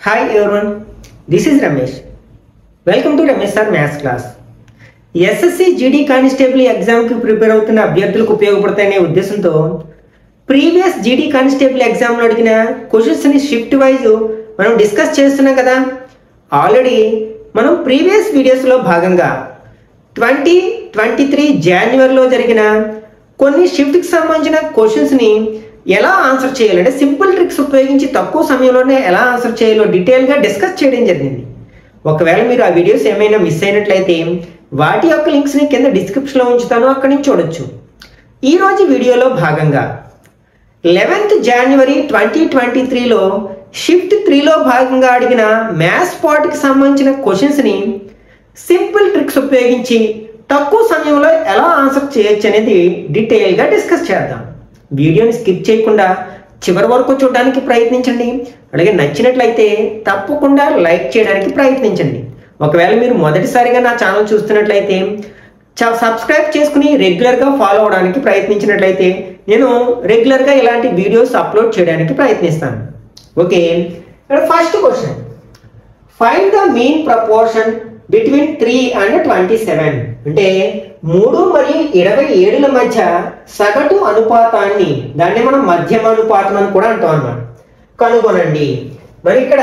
Hi everyone, this is Ramesh. Welcome to Ramesh sir maths class SSC GD constable ఎగ్జామ్కి prepare అవుతున్న అభ్యర్థులకు ఉపయోగపడతాయనే ఉద్దేశంతో previous జీడీ కానిస్టేబుల్ ఎగ్జామ్లో అడిగిన క్వశ్చన్స్ని షిఫ్ట్ వైజ్ మనం డిస్కస్ చేస్తున్నాం కదా ఆల్రెడీ మనం ప్రీవియస్ వీడియోస్లో భాగంగా ట్వంటీ ట్వంటీ త్రీ జాన్యువరిలో జరిగిన కొన్ని షిఫ్ట్కి సంబంధించిన క్వశ్చన్స్ని ఎలా ఆన్సర్ చేయాలంటే సింపుల్ ట్రిక్స్ ఉపయోగించి తక్కువ సమయంలోనే ఎలా ఆన్సర్ చేయాలో డీటెయిల్గా డిస్కస్ చేయడం జరిగింది ఒకవేళ మీరు ఆ వీడియోస్ ఏమైనా మిస్ అయినట్లయితే వాటి యొక్క లింక్స్ని కింద డిస్క్రిప్షన్లో ఉంచుతాను అక్కడి నుంచి చూడొచ్చు ఈరోజు వీడియోలో భాగంగా లెవెన్త్ జనవరి ట్వంటీ ట్వంటీ త్రీలో షిఫ్ట్ త్రీలో భాగంగా అడిగిన మ్యాథ్స్ పార్ట్కి సంబంధించిన క్వశ్చన్స్ని సింపుల్ ట్రిక్స్ ఉపయోగించి తక్కువ సమయంలో ఎలా ఆన్సర్ చేయొచ్చు అనేది డీటెయిల్గా డిస్కస్ చేద్దాం వీడియోని స్కిప్ చేయకుండా చివరి వరకు చూడడానికి ప్రయత్నించండి అలాగే నచ్చినట్లయితే తప్పకుండా లైక్ చేయడానికి ప్రయత్నించండి ఒకవేళ మీరు మొదటిసారిగా నా ఛానల్ చూస్తున్నట్లయితే చా- సబ్స్క్రైబ్ చేసుకుని రెగ్యులర్గా ఫాలో అవడానికి ప్రయత్నించినట్లయితే నేను రెగ్యులర్గా ఇలాంటి వీడియోస్ అప్లోడ్ చేయడానికి ప్రయత్నిస్తాను okay first question find the mean proportion between three and twenty seven అంటే మూడు మరియు ఇరవై ఏడుల మధ్య సగటు అనుపాతాన్ని దాన్ని మనం మధ్యమ అనుపాతం అని కూడా అంటాం అన్నమాట కనుగొనండి మరి ఇక్కడ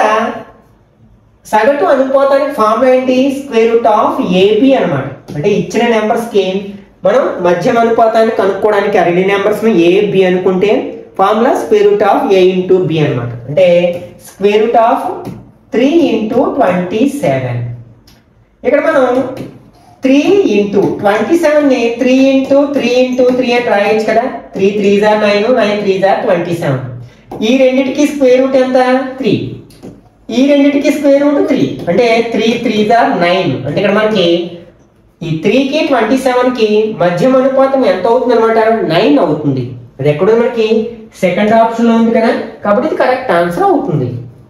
సగటు అనుపాతానికి ఫార్ములా ఏంటి స్క్వేర్ రూట్ ఆఫ్ ఏబి అన్నమాట అంటే ఇచ్చిన నెంబర్స్ కి మనం మధ్యమ అనుపాతాన్ని కనుక్కోవడానికి ఆ రెండు నెంబర్స్ ఏ బి అనుకుంటే formula square root of A into B అనమాట అంటే square root of three into twenty seven ఇక్కడ మనం త్రీ ఇంటూ ట్వంటీ సెవెన్ ని three into three into three అని రాయొచ్చు కదా three three jar nine nine three జార్ ట్వంటీ సెవెన్ ఈ రెండింటికి స్క్వేర్ రూట్ ఎంత త్రీ ఈ రెండింటికి స్క్వేర్ రూట్ త్రీ అంటే త్రీ త్రీ జార్ నైన్ అంటే ఇక్కడ మనకి ఈ త్రీకి ట్వంటీ సెవెన్కి మధ్యమ అనుపాతం ఎంత అవుతుంది అనమాట నైన్ అవుతుంది అది ఎక్కడ మనకి సెకండ్ ఆప్షన్లో ఉంది కదా కాబట్టి ఇది కరెక్ట్ ఆన్సర్ అవుతుంది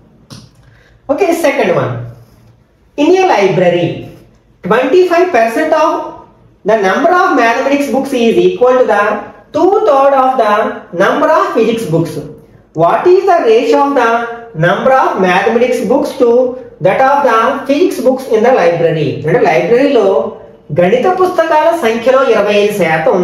okay second one in a library twenty five percent of the number of mathematics books is equal to the two third of the number of physics books what is the ratio of the number of mathematics books to that of the physics books in the library అంటే లైబ్రరీలో గణిత పుస్తకాల సంఖ్యలో ఇరవై ఐదు శాతం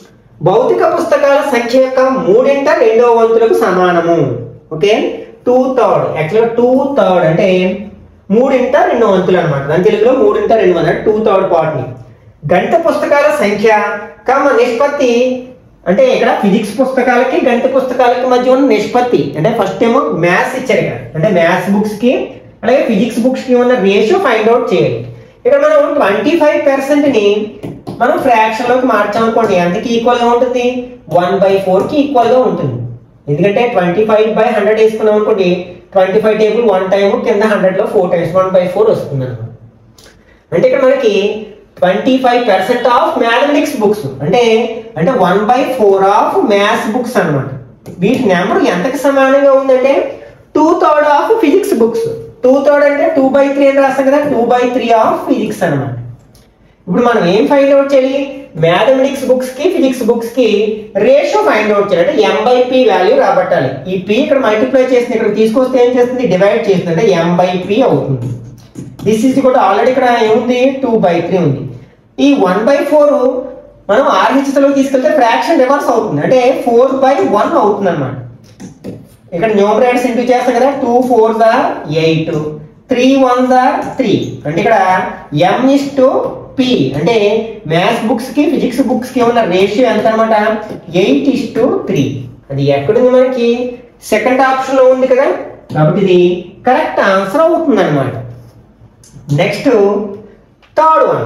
భౌతిక పుస్తకాల సంఖ్య యొక్క మూడింట రెండో వంతులకు సమానము ఓకే టూ థర్డ్ యాక్చువల్గా టూ థర్డ్ అంటే మూడింట రెండు వంతులు అనమాట దాని తెలుగులో మూడింట రెండు వందలు టూ థర్డ్ పార్ట్ ని గణిత పుస్తకాల సంఖ్య కమ నిష్పత్తి అంటే ఇక్కడ ఫిజిక్స్ పుస్తకాలకి గణిత పుస్తకాలకి మధ్య ఉన్న నిష్పత్తి అంటే ఫస్ట్ ఏమో మ్యాథ్స్ ఇచ్చారు ఇక్కడ అంటే మ్యాథ్స్ బుక్స్ కి అలాగే ఫిజిక్స్ బుక్స్ కి ఉన్న రేషియో ఫైండ్ అవుట్ చేయాలి ఇక్కడ మనం ట్వంటీ ఫైవ్ పర్సెంట్ ని మనం ఫ్రాక్షన్ లోకి మార్చామనుకోండి ఎంతకి ఈక్వల్ గా ఉంటుంది వన్ బై ఫోర్ కి ఈక్వల్ గా ఉంటుంది ఎందుకంటే ట్వంటీ ఫైవ్ బై హండ్రెడ్ వేసుకున్నాం అనుకోండి twenty five table one time కింద హండ్రెడ్ లో four times one by four వస్తుంది అనమాట అంటే ఇక్కడ మనకి twenty five percent of mathematics books అంటే అంటే one by four of maths books అన్నమాట వీటి నెంబర్ ఎంతకి సమానంగా ఉందంటే two third of physics books two third అంటే టూ బై త్రీ అని రాస్తాం కదా two by three of physics అన్నమాట ఇప్పుడు మనం ఏం ఫైండ్ అవుట్ చేయాలి మ్యాథమెటిక్స్ బుక్స్ కి ఫిజిక్స్ బుక్స్ కి రేషియో ఫైండ్ అవుట్ చేయాలి అంటే ఎం బై పి వాల్యూ రాబట్టాలి ఈ పి ఇక్కడ మల్టిప్లై చేసింది ఇక్కడ తీసుకొస్తే ఏం చేస్తుంది డివైడ్ చేస్తుంది అంటే ఎం బై పి అవుతుంది దిస్ ఈజ్ కూడా ఆల్రెడీ ఇక్కడ ఏముంది టూ బై త్రీ ఉంది ఈ వన్ బై ఫోర్ మనం ఆర్హెచ్లో తీసుకెళ్తే ఫ్రాక్షన్ రివర్స్ అవుతుంది అంటే ఫోర్ బై వన్ అవుతుంది అనమాట ఇక్కడ న్యూమరేటర్స్ ఇంటూ చేస్తాం కదా two four jar eight three one jar three అంటే ఇక్కడ ఎం ఇస్ టు పి అంటే మ్యాథ్స్ బుక్స్ కి ఫిజిక్స్ బుక్స్ కి ఉన్న రేషియో ఎంత అనమాట ఎయిట్ ఇస్ టు త్రీ అది ఎక్కడుంది మనకి సెకండ్ ఆప్షన్ లో ఉంది కదా కాబట్టి ఇది కరెక్ట్ ఆన్సర్ అవుతుంది అనమాట next third one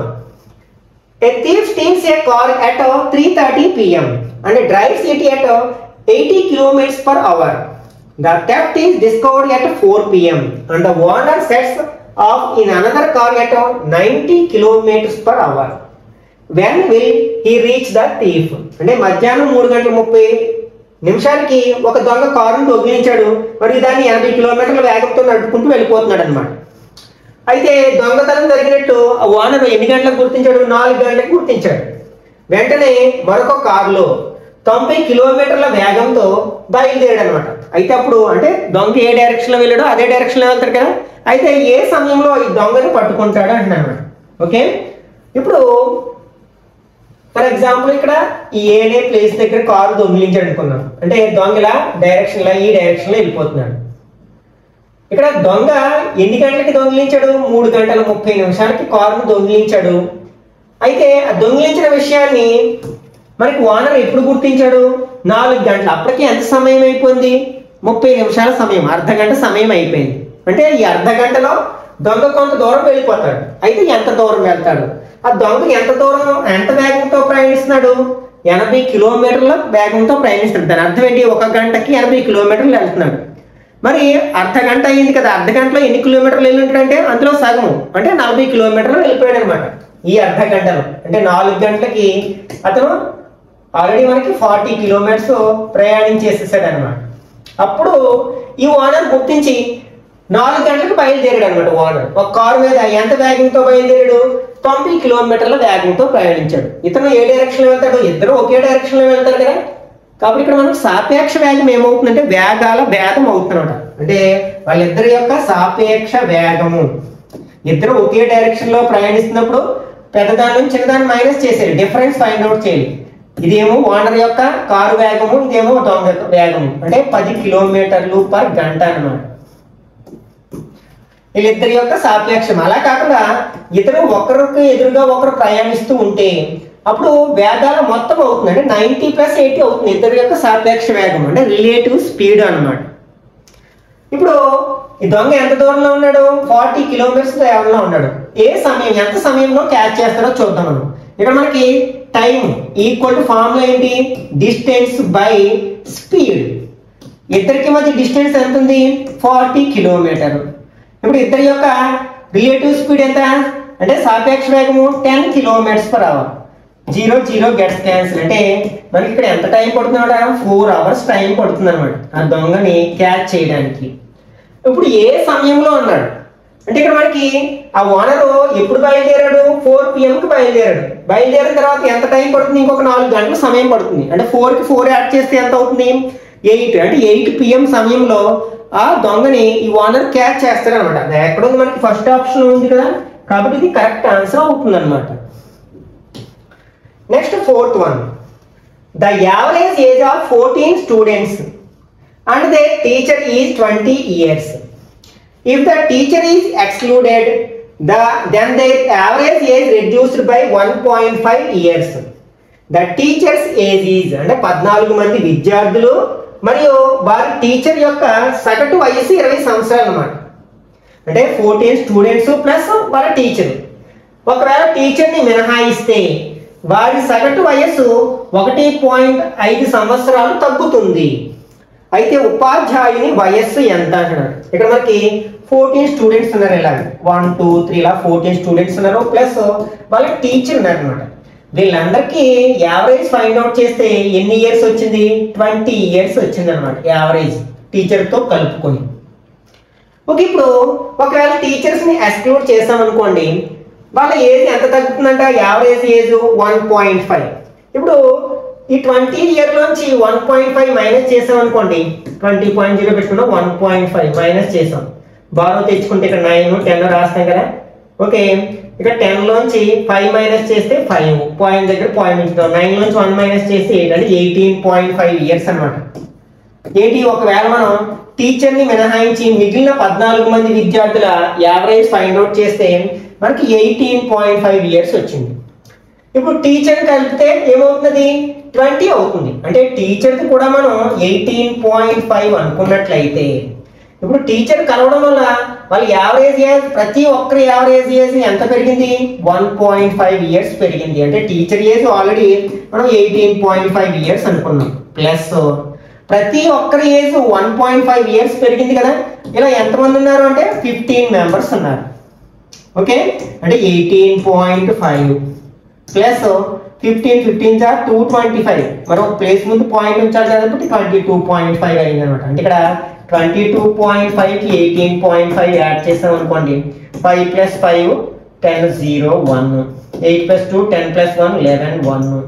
A thief steals a car at uh, 3:30 p.m. and drives it at uh, 80 km per hour. The theft is discovered at 4 p.m. and the owner sets off in another car at uh, 90 km per hour. When will he reach the thief? అంటే మధ్యాహ్నం మూడు గంటల ముప్పై నిమిషాలకి ఒక దొంగ కారును దొంగిలించాడు మరియు దాన్ని ఎనభై కిలోమీటర్ల వేగంతో నడుపుకుంటూ వెళ్ళిపోతున్నాడు అనమాట అయితే దొంగతనం జరిగినట్టు ఆ ఓనర్ ఎన్ని గంటలకు గుర్తించాడు నాలుగు గంటలకు గుర్తించాడు వెంటనే మరొక కారులో తొంభై కిలోమీటర్ల వేగంతో బయలుదేరాడు అనమాట అయితే అప్పుడు అంటే దొంగ ఏ డైరెక్షన్ లో వెళ్ళాడో అదే డైరెక్షన్ లో వెళ్తాడు కదా అయితే ఏ సమయంలో ఈ దొంగని పట్టుకుంటాడు అంటున్నాను అనమాట ఓకే ఇప్పుడు ఫర్ ఎగ్జాంపుల్ ఇక్కడ ఈ ఏనే ప్లేస్ దగ్గర కారు దొంగిలించాడు అనుకున్నాం అంటే దొంగ ఇలా డైరెక్షన్ ఇలా ఈ డైరెక్షన్ లో వెళ్ళిపోతున్నాడు ఇక్కడ దొంగ ఎన్ని గంటలకి దొంగిలించాడు మూడు గంటల ముప్పై నిమిషాలకి కారును దొంగిలించాడు అయితే ఆ దొంగిలించిన విషయాన్ని మనకి ఓనర్ ఎప్పుడు గుర్తించాడు నాలుగు గంటలు అప్పటికి ఎంత సమయం అయిపోయింది ముప్పై నిమిషాల సమయం అర్ధ గంట సమయం అయిపోయింది అంటే ఈ అర్ధ గంటలో దొంగ కొంత దూరం వెళ్ళిపోతాడు అయితే ఎంత దూరం వెళ్తాడు ఆ దొంగ ఎంత దూరం ఎంత వేగంతో ప్రయాణిస్తున్నాడు ఎనభై కిలోమీటర్ల వేగంతో ప్రయాణిస్తున్నాడు దాని అర్థం ఏంటి ఒక గంటకి ఎనభై కిలోమీటర్లు వెళ్తున్నాడు మరి అర్ధ గంట అయింది కదా అర్ధ గంటలో ఎన్ని కిలోమీటర్లు వెళ్ళి ఉంటాడంటే అందులో సగము అంటే నలభై కిలోమీటర్లు వెళ్ళిపోయాడు అనమాట ఈ అర్ధ గంటలో అంటే నాలుగు గంటలకి అతను ఆల్రెడీ మనకి ఫార్టీ కిలోమీటర్స్ ప్రయాణించేసేసాడు అనమాట అప్పుడు ఈ ఓనర్ గుర్తించి నాలుగు గంటలకు బయలుదేరాడు అనమాట ఓనర్ ఒక కారు మీద ఎంత వేగంతో బయలుదేరాడు తొంభై కిలోమీటర్ల వేగంతో ప్రయాణించాడు ఇతను ఏ డైరెక్షన్ లో వెళ్తాడు ఇద్దరు ఒకే డైరెక్షన్ లో వెళ్తారు కదా కాబట్టి ఇక్కడ మనకు సాపేక్ష వేగం ఏమవుతుందంటే వేగాల భేదం అవుతుందన్నమాట అంటే వాళ్ళిద్దరి యొక్క సాపేక్ష వేగము ఇద్దరు ఒకే డైరెక్షన్ లో ప్రయాణిస్తున్నప్పుడు పెద్దదాని నుంచి చిన్నదాన్ని మైనస్ చేసేది డిఫరెన్స్ ఫైండ్ అవుట్ చేయాలి ఇదేమో ఓనర్ యొక్క కారు వేగము ఇదేమో దొంగ యొక్క వేగము అంటే పది కిలోమీటర్లు పర్ గంట అన్నమాట వీళ్ళిద్దరి యొక్క సాపేక్షం అలా కాకుండా ఇతరు ఒకరికి ఎదురుగా ఒకరు ప్రయాణిస్తూ ఉంటే అప్పుడు వేగాల మొత్తం అవుతుంది అంటే నైంటీ ప్లస్ ఎయిటీ అవుతుంది ఇద్దరి యొక్క సాపేక్ష వేగం అంటే రిలేటివ్ స్పీడ్ అన్నమాట ఇప్పుడు ఈ దొంగ ఎంత దూరంలో ఉన్నాడు ఫార్టీ కిలోమీటర్స్ దూరంలో ఉన్నాడు ఏ సమయం ఎంత సమయంలో క్యాచ్ చేస్తాడో చూద్దాం మనం ఇక్కడ మనకి టైం ఈక్వల్ టు ఫార్ములా ఏంటి డిస్టెన్స్ బై స్పీడ్ ఇద్దరికి మధ్య డిస్టెన్స్ ఎంత ఉంది ఫార్టీ కిలోమీటర్ ఇప్పుడు ఇద్దరి యొక్క రిలేటివ్ స్పీడ్ ఎంత అంటే సాపేక్ష వేగము ten kilometres per hour zero zero gets cancel అంటే మనకి ఇక్కడ ఎంత టైం పడుతుంది ఫోర్ అవర్స్ టైం పడుతుంది అనమాట ఆ దొంగని క్యాచ్ చేయడానికి ఇప్పుడు ఏ సమయంలో ఉన్నాడు అంటే ఇక్కడ మనకి ఆ ఓనర్ ఎప్పుడు బయలుదేరాడు ఫోర్ కి బయలుదేరాడు బయలుదేరిన తర్వాత ఎంత టైం పడుతుంది ఇంకొక నాలుగు గంటల సమయం పడుతుంది అంటే ఫోర్ కి ఫోర్ యాడ్ చేస్తే ఎంత అవుతుంది ఎయిట్ అంటే ఎయిట్ పిఎం సమయంలో ఆ దొంగని ఈ ఓనర్ క్యాచ్ చేస్తాడు అనమాట ఎక్కడ ఉంది మనకి ఫస్ట్ ఆప్షన్ ఉంది కదా కాబట్టి ఇది కరెక్ట్ ఆన్సర్ అవుతుంది అనమాట next fourth one the average age of fourteen students and the teacher is twenty years If the teacher is excluded, the then their average age reduced by 1.5 years. The teacher's age is అంటే పద్నాలుగు మంది విద్యార్థులు మరియు వారి teacher యొక్క సగటు వయసు ఇరవై సంవత్సరాలు అన్నమాట అంటే ఫోర్టీన్ స్టూడెంట్స్ ప్లస్ వాళ్ళ టీచర్ ఒకవేళ టీచర్ని మినహాయిస్తే వారి సగటు వయస్సు ఒకటి పాయింట్ ఐదు సంవత్సరాలు తగ్గుతుంది అయితే ఉపాధ్యాయుని వయస్సు ఎంత అంటున్నారు ఇక్కడ మనకి ఫోర్టీన్ స్టూడెంట్స్ ఉన్నారు ఇలా వన్ టూ త్రీ ఇలా ఫోర్టీన్ స్టూడెంట్స్ ఉన్నారు ప్లస్ వాళ్ళ టీచర్ ఉన్నారు అనమాట వీళ్ళందరికీ యావరేజ్ ఫైండ్ అవుట్ చేస్తే ఎన్ని ఇయర్స్ వచ్చింది ట్వంటీ ఇయర్స్ వచ్చింది అనమాట యావరేజ్ టీచర్తో కలుపుకొని ఓకే ఇప్పుడు ఒకవేళ టీచర్స్ ని ఎక్స్క్లూడ్ చేసాం అనుకోండి వాళ్ళ ఏజ్ ఎంత తగ్గుతుందంట average age one point five ఇప్పుడు ఈ ట్వంటీ ఇయర్ నుంచి వన్ పాయింట్ ఫైవ్ మైనస్ చేసాం అనుకోండి ట్వంటీ పాయింట్ జీరో పెట్టుకున్నాం వన్ పాయింట్ ఫైవ్ మైనస్ చేసాం బారో తెచ్చుకుంటే ఇక్కడ నైన్ టెన్ రాస్తాం కదా ఓకే ఇక్కడ టెన్ లోంచి ఫైవ్ మైనస్ చేస్తే ఫైవ్ పాయింట్ దగ్గర పాయింట్ ఉంచుతాం నైన్ నుంచి వన్ మైనస్ చేస్తే ఎయిట్ అంటే ఎయిటీన్ పాయింట్ ఫైవ్ ఇయర్స్ అనమాట ఏంటి ఒకవేళ మనం టీచర్ ని మినహాయించి మిగిలిన పద్నాలుగు మంది విద్యార్థుల యావరేజ్ ఫైండ్ అవుట్ చేస్తే మనకి ఎయిటీన్ పాయింట్ ఫైవ్ ఇయర్స్ వచ్చింది ఇప్పుడు టీచర్ కలిపితే ఏమవుతుంది ట్వంటీ అవుతుంది అంటే టీచర్కి కూడా మనం ఎయిటీన్ పాయింట్ ఫైవ్ అనుకున్నట్లయితే ఇప్పుడు టీచర్ కలవడం వల్ల వాళ్ళ యావరేజ్ ఏజ్ ప్రతి ఒక్కరి యావరేజ్ ఏజ్ ఎంత పెరిగింది వన్ పాయింట్ ఫైవ్ ఇయర్స్ పెరిగింది అంటే టీచర్ ఏజ్ ఆల్రెడీ మనం ఎయిటీన్ పాయింట్ ఫైవ్ ఇయర్స్ అనుకున్నాం ప్లస్ ప్రతి ఒక్కరి age one point five years పెరిగింది కదా ఇలా ఎంతమంది ఉన్నారు అంటే ఫిఫ్టీన్ మెంబర్స్ ఉన్నారు ఓకే అంటే eighteen point five plus fifteen fifteen are two twenty five మరి ఒక ప్లేస్ ముందు పాయింట్ ఉంచాలి కాబట్టి ట్వంటీ టూ పాయింట్ ఫైవ్ అయింది అనమాట అంటే ఇక్కడ ట్వంటీ టూ పాయింట్ ఫైవ్కి ఎయిటీన్ పాయింట్ ఫైవ్ యాడ్ చేసాం అనుకోండి five plus five ten zero one eight plus two ten plus one eleven one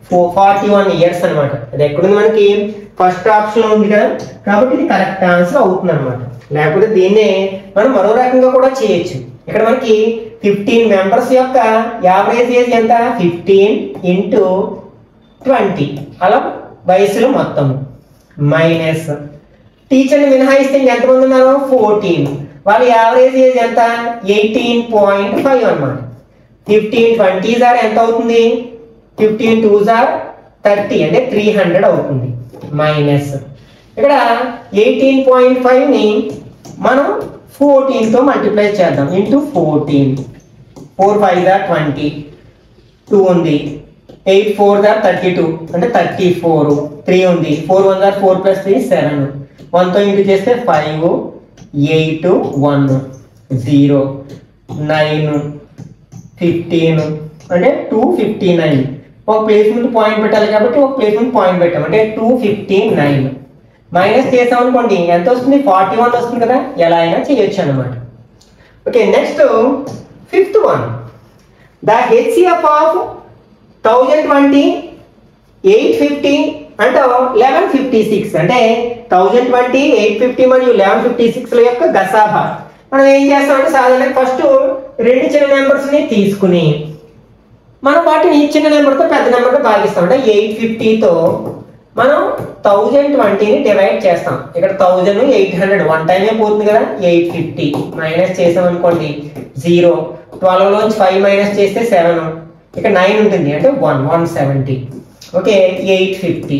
four forty one years అనమాట అది ఎక్కడుంది మనకి ఫస్ట్ ఆప్షన్ ఉంది కదా కాబట్టి ఇది కరెక్ట్ ఆన్సర్ అవుతుంది అనమాట లేకపోతే దీన్నే మనం మరో రకంగా కూడా చేయొచ్చు ఇక్కడ మనకి ఫిఫ్టీన్ మెంబర్స్ యొక్క యావరేజ్ ఏజ్ ఎంత ఫిఫ్టీన్ ఇంటూ ట్వంటీ అలా వయసులో మొత్తం మైనస్ టీచర్ని మినహాయిస్తే ఎంతమంది ఉన్నారు ఫోర్టీన్ వాళ్ళ యావరేజ్ ఏజ్ ఎంత ఎయిటీన్ పాయింట్ ఫైవ్ అనమాట ఫిఫ్టీన్ ట్వంటీ జార్ ఎంత అవుతుంది ఫిఫ్టీన్ టూ జార్ థర్టీ అంటే త్రీ హండ్రెడ్ అవుతుంది మైనస్ ఇక్కడ ఎయిటీన్ పాయింట్ ఫైవ్ని మనం ఫోర్టీన్తో మల్టిప్లై చేద్దాం into fourteen four five are twenty two ఉంది eight four Dar thirty two అంటే థర్టీ ఫోర్ త్రీ ఉంది four one are four plus three seven వన్తో ఇంటూ చేస్తే five eight one zero nine fifteen అంటే టూ ఫిఫ్టీ నైన్ ఒక place ముందు point పెట్టాలి కాబట్టి ఒక ప్లేస్ ముందు పాయింట్ పెట్టాం అంటే టూ ఫిఫ్టీ నైన్ మైనస్ చేసాం అనుకోండి ఎంత వస్తుంది ఫార్టీ వన్ వస్తుంది కదా ఎలా అయినా చేయొచ్చు అనమాట okay next fifth one the HCF of thousand twenty eight fifty అంటే లెవెన్ ఫిఫ్టీ సిక్స్ అంటే థౌజండ్ ట్వంటీ ఎయిట్ ఫిఫ్టీ మరియు లెవెన్ ఫిఫ్టీ సిక్స్ల యొక్క గసాభా మనం ఏం చేస్తామంటే సాధారణంగా ఫస్ట్ రెండు చిన్న నెంబర్స్ని తీసుకుని మనం వాటిని చిన్న నెంబర్తో పెద్ద నెంబర్తో భాగిస్తాం అంటే ఎయిట్ ఫిఫ్టీతో మనం థౌజండ్ ట్వంటీని డివైడ్ చేస్తాం ఇక్కడ థౌజండ్ ఎయిట్ హండ్రెడ్ వన్ టైమే పోతుంది కదా ఎయిట్ ఫిఫ్టీ మైనస్ చేసాం అనుకోండి జీరో ట్వెల్వ్ లోంచి ఫైవ్ మైనస్ చేస్తే సెవెన్ ఇక్కడ నైన్ ఉంటుంది అంటే one one seventy okay eight fifty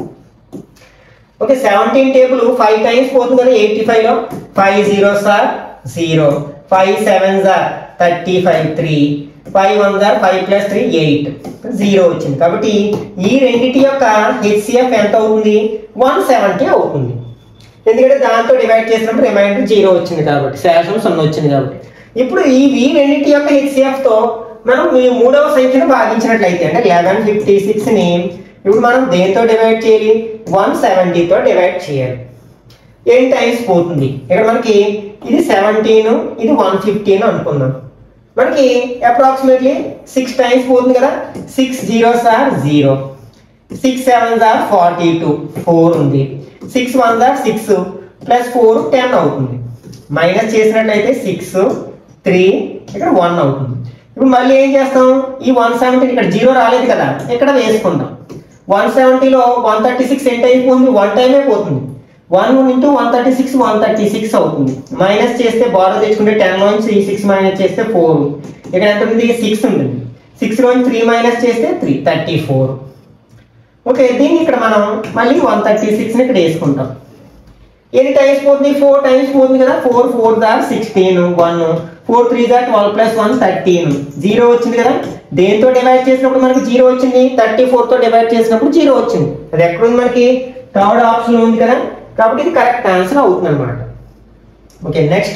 okay seventeen table five times పోతుంది కదా ఎయిటీ ఫైవ్ లో five zero sir zero five seven are thirty five three five one are five plus three eight zero వచ్చింది కాబట్టి ఈ రెండింటి యొక్క HCF ఎంత అవుతుంది వన్ సెవెంటీ అవుతుంది ఎందుకంటే దాంతో డివైడ్ చేసినప్పుడు రిమైండర్ జీరో వచ్చింది కాబట్టి శాసం సున్నా వచ్చింది కాబట్టి ఇప్పుడు ఈ ఈ రెండింటి యొక్క హెచ్సిఎఫ్ తో మనం ఈ మూడవ సంఖ్యను భాగించినట్లయితే అంటే లెవెన్ ఫిఫ్టీ సిక్స్ ని ఇప్పుడు మనం దేంతో డివైడ్ చేయాలి వన్ సెవెంటీతో డివైడ్ చేయాలి ఎన్ టైమ్స్ పోతుంది ఇక్కడ మనకి ఇది సెవెంటీన్ ఇది వన్ ఫిఫ్టీన్ అనుకుందాం మనకి అప్రాక్సిమేట్లీ సిక్స్ టైమ్స్ పోతుంది కదా six zero sir zero six seven are forty two four ఉంది six one are six plus four ten అవుతుంది మైనస్ చేసినట్లయితే సిక్స్ త్రీ ఇక్కడ వన్ అవుతుంది ఇప్పుడు మళ్ళీ ఏం చేస్తాం ఈ వన్ సెవెంటీ ఇక్కడ జీరో రాలేదు కదా ఇక్కడ వేసుకుంటాం వన్ సెవెంటీలో వన్ థర్టీ సిక్స్ ఎంత అయిపోతుంది వన్ టైమే పోతుంది one into one thirty six one thirty six అవుతుంది మైనస్ చేస్తే బారో తెచ్చుకుంటే టెన్ నుంచి సిక్స్ మైనస్ చేస్తే ఫోర్ ఇక్కడ ఎంత ఉంది సిక్స్ ఉంటుంది సిక్స్ నుంచి త్రీ మైనస్ చేస్తే త్రీ థర్టీ ఫోర్ ఓకే దీన్ని ఇక్కడ మనం మళ్ళీ వన్ థర్టీ సిక్స్ని ఇక్కడ వేసుకుంటాం ఎన్ని టైమ్స్ పోతుంది ఫోర్ టైమ్స్ పోతుంది కదా four four are sixteen one four three are twelve plus one thirteen zero వచ్చింది కదా దేంతో డివైడ్ చేసినప్పుడు మనకి జీరో వచ్చింది థర్టీ తో డివైడ్ చేసినప్పుడు జీరో వచ్చింది అది ఎక్కడుంది మనకి థర్డ్ ఆప్షన్ ఉంది కదా కాబట్టి ఇది కరెక్ట్ ఆన్సర్ అవుతుంది అనమాట okay next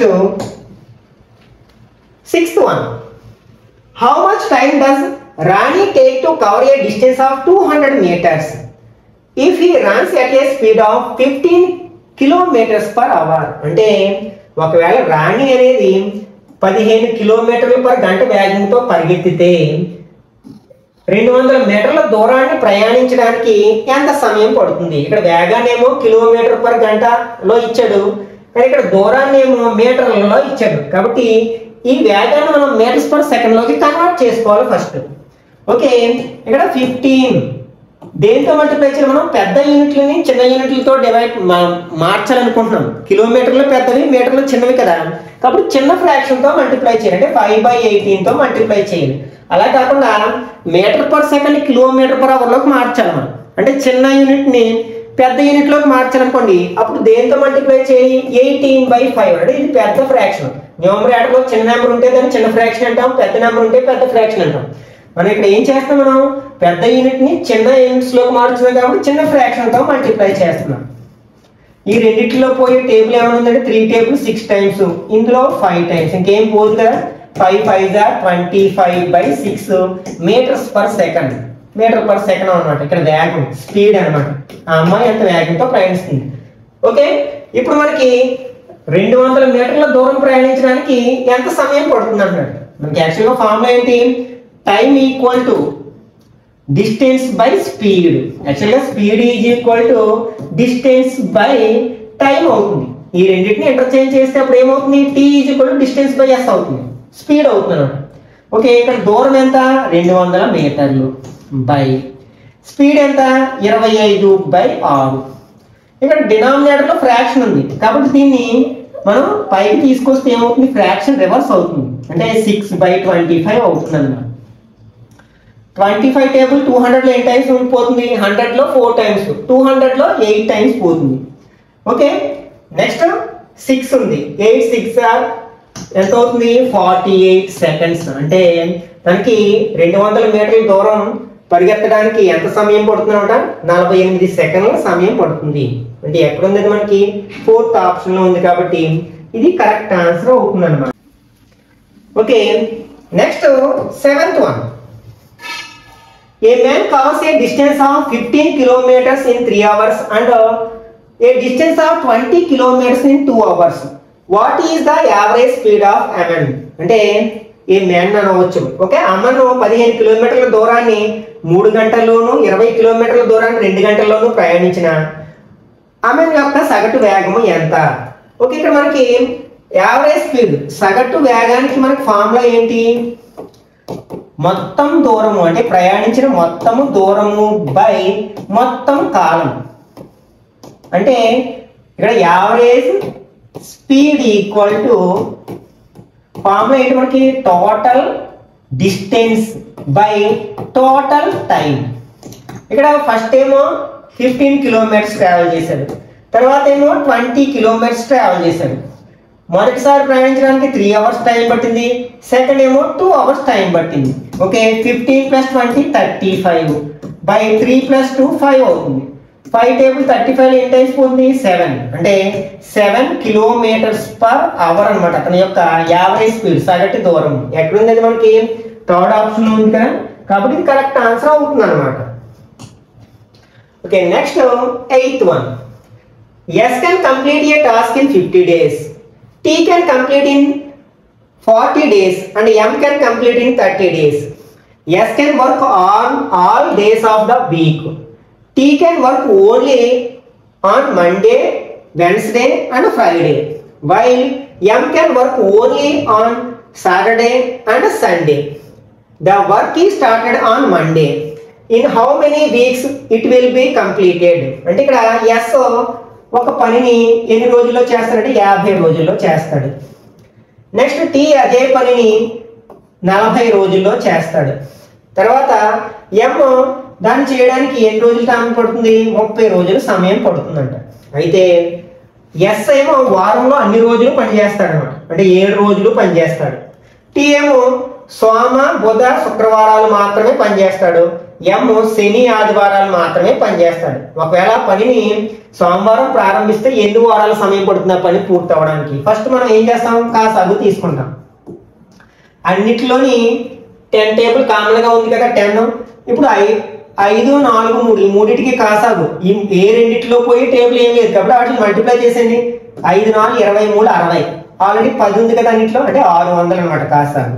sixth one how much time does Rani take to cover a distance of two hundred metres if he runs at a speed of fifteen kilometres per hour అంటే ఒకవేళ రాణి అనేది పదిహేను కిలోమీటర్ల పర్ గంట వేగంతో పరిగెత్తితే రెండు వందల మీటర్ల దూరాన్ని ప్రయాణించడానికి ఎంత సమయం పడుతుంది ఇక్కడ వేగాన్ని ఏమో కిలోమీటర్ పర్ గంటలో ఇచ్చాడు కానీ ఇక్కడ దూరాన్ని ఏమో మీటర్లలో ఇచ్చాడు కాబట్టి ఈ వేగాన్ని మనం మీటర్స్ పర్ సెకండ్ లోకి కన్వర్ట్ చేసుకోవాలి ఫస్ట్ ఓకే ఇక్కడ ఫిఫ్టీన్ దేంతో మల్టిప్లై చేయాలి మనం పెద్ద యూనిట్లని చిన్న యూనిట్లతో డివైడ్ మార్చాలనుకుంటున్నాం కిలోమీటర్లు పెద్దవి మీటర్లు చిన్నవి కదా కాబట్టి చిన్న ఫ్రాక్షన్ తో మల్టిప్లై చేయాలి అంటే ఫైవ్ బై ఎయిటీన్ తో మల్టిప్లై చేయాలి అలా కాకుండా metre per second kilometre per hour లోకి మార్చాలి మనం అంటే చిన్న యూనిట్ ని పెద్ద యూనిట్ లోకి మార్చాలనుకోండి అప్పుడు దేంతో మల్టిప్లై చేయాలి ఎయిటీన్ బై ఫైవ్ అంటే ఇది పెద్ద ఫ్రాక్షన్ న్యూమరేటర్ లో చిన్న నెంబర్ ఉంటే దాన్ని చిన్న ఫ్రాక్షన్ అంటాం పెద్ద నెంబర్ ఉంటే పెద్ద ఫ్రాక్షన్ అంటాం మనం ఇక్కడ ఏం చేస్తాం మనం పెద్ద యూనిట్ ని చిన్న యూనిట్స్ లోకి మార్చున్నాం కాబట్టి చిన్న ఫ్రాక్షన్ తో మల్టిప్లై చేస్తున్నాం ఈ రెండిట్లో పోయే టేబుల్ ఏమైనా ఉందంటే త్రీ టేబుల్ సిక్స్ టైమ్స్ ఇందులో ఫైవ్ టైమ్స్ ఇంకేం పోదు కదా five five are twenty five by six metres per second metre per second అనమాట ఇక్కడ వేగం స్పీడ్ అన్నమాట ఆ అమ్మాయి ఎంత వేగంతో ప్రయాణిస్తుంది ఓకే ఇప్పుడు మనకి రెండు వందల మీటర్ల దూరం ప్రయాణించడానికి ఎంత సమయం పడుతుంది అంటున్నాడు మనకి యాక్చువల్గా ఫార్ములా ఏంటి time equal to distance by speed యాక్చువల్గా speed is equal to distance by time అవుతుంది ఈ రెండింటిని ఇంటర్చేంజ్ చేస్తే అప్పుడు ఏమవుతుంది T is equal to distance by S అవుతుంది స్పీడ్ అవుతుంది అనమాట ఓకే ఇక్కడ దూరం ఎంత రెండు వందల మీటర్లు బై స్పీడ్ ఎంత ఇరవై ఐదు బై ఆరు ఇక్కడ డినామినేటర్ లో ఫ్రాక్షన్ ఉంది కాబట్టి దీన్ని మనం పైకి తీసుకొస్తే ఏమవుతుంది ఫ్రాక్షన్ రివర్స్ అవుతుంది అంటే సిక్స్ బై ట్వంటీ ఫైవ్ అవుతుంది అన్నమాట twenty five table two hundred లో ఎయిట్ టైమ్స్ పోతుంది హండ్రెడ్ లో ఫోర్ టైమ్స్ టూ హండ్రెడ్ లో ఎయిట్ టైమ్స్ పోతుంది ఓకే నెక్స్ట్ సిక్స్ ఉంది ఎయిట్ సిక్స్ ఎంత అవుతుంది ఫార్టీ ఎయిట్ సెకండ్స్ అంటే దానికి రెండు వందల మీటర్ల దూరం పరిగెత్తడానికి ఎంత సమయం పడుతుంది అనమాట నలభై ఎనిమిది సెకండ్ల సమయం పడుతుంది అంటే ఎక్కడ ఉంది అది మనకి ఫోర్త్ ఆప్షన్ లో ఉంది కాబట్టి ఇది కరెక్ట్ ఆన్సర్ అవుతుంది అనమాట okay next seventh one A man covers a distance of 15 kilometers in 3 hours and uh, a distance of 20 kilometers in 2 hours. What is the average speed of a man? అంటే ఏ man అనవచ్చు okay అమ్మను పదిహేను కిలోమీటర్ల దూరాన్ని మూడు గంటల్లోనూ ఇరవై కిలోమీటర్ల దూరాన్ని రెండు గంటల్లోనూ ప్రయాణించిన ఆమె యొక్క సగటు వేగము ఎంత ఓకే ఇక్కడ మనకి యావరేజ్ స్పీడ్ సగటు వేగానికి మనకి ఫార్ములా ఏంటి మొత్తం దూరము అంటే ప్రయాణించిన మొత్తము దూరము బై మొత్తం కాలం అంటే ఇక్కడ average speed equal to formula ఏంటి మనకి total distance by total time ఇక్కడ ఫస్ట్ ఏమో ఫిఫ్టీన్ కిలోమీటర్స్ ట్రావెల్ చేశాడు తర్వాత ఏమో ట్వంటీ కిలోమీటర్స్ ట్రావెల్ చేశాడు మొదటిసారి ప్రయాణించడానికి త్రీ అవర్స్ టైం పట్టింది సెకండ్ ఏమో టూ అవర్స్ టైం పట్టింది okay fifteen plus twenty thirty five by three plus two five అవుతుంది ఫైవ్ టేబుల్ థర్టీ ఫైవ్ ఎన్ని టైమ్స్ పోతుంది సెవెన్ అంటే సెవెన్ కిలోమీటర్స్ పర్ అవర్ అన్నమాట అతని యొక్క యావరేజ్ స్పీడ్ సగటు దూరం ఎక్కడుంది అది మనకి థర్డ్ ఆప్షన్ ఉంది కదా కాబట్టి ఇది కరెక్ట్ ఆన్సర్ అవుతుంది అనమాట okay next eighth one S can complete a task in fifty days T can complete in forty days and M can complete in thirty days S can work on all days of the week T can work only on Monday Wednesday and Friday while M can work only on Saturday and Sunday the work is started on Monday in how many weeks it will be completed అంటే ఇక్కడ yes ఒక పనిని ఎన్ని రోజుల్లో చేస్తాడంటే యాభై రోజుల్లో చేస్తాడు నెక్స్ట్ టీ అదే పనిని నలభై రోజుల్లో చేస్తాడు తర్వాత ఎం దాన్ని చేయడానికి ఎన్ని రోజులు టైం పడుతుంది ముప్పై రోజులు సమయం పడుతుందంట అయితే ఎస్ ఏమో వారంలో అన్ని రోజులు పనిచేస్తాడు అనమాట అంటే ఏడు రోజులు పనిచేస్తాడు టీ ఏమో సోమ బుధ శుక్రవారాలు మాత్రమే పనిచేస్తాడు ఎం శని ఆదివారాలు మాత్రమే పనిచేస్తాడు ఒకవేళ ఆ పనిని సోమవారం ప్రారంభిస్తే ఎన్ని వారాల సమయం పడుతుంది ఆ పని పూర్తి అవ్వడానికి ఫస్ట్ మనం ఏం చేస్తాం కాసాగు తీసుకుంటాం అన్నిటిలోని టెన్ టేబుల్ కామన్ గా ఉంది కదా టెన్ ఇప్పుడు ఐ ఐదు నాలుగు మూడు ఈ మూడింటికి కాసాగు ఈ ఏ రెండిట్లో పోయి టేబుల్ ఏం లేదు కాబట్టి వాటిని మల్టిప్లై చేసేయండి ఐదు నాలుగు ఇరవై మూడు అరవై ఆల్రెడీ పది ఉంది కదా అన్నిట్లో అంటే ఆరు వందలు అనమాట కాసాగు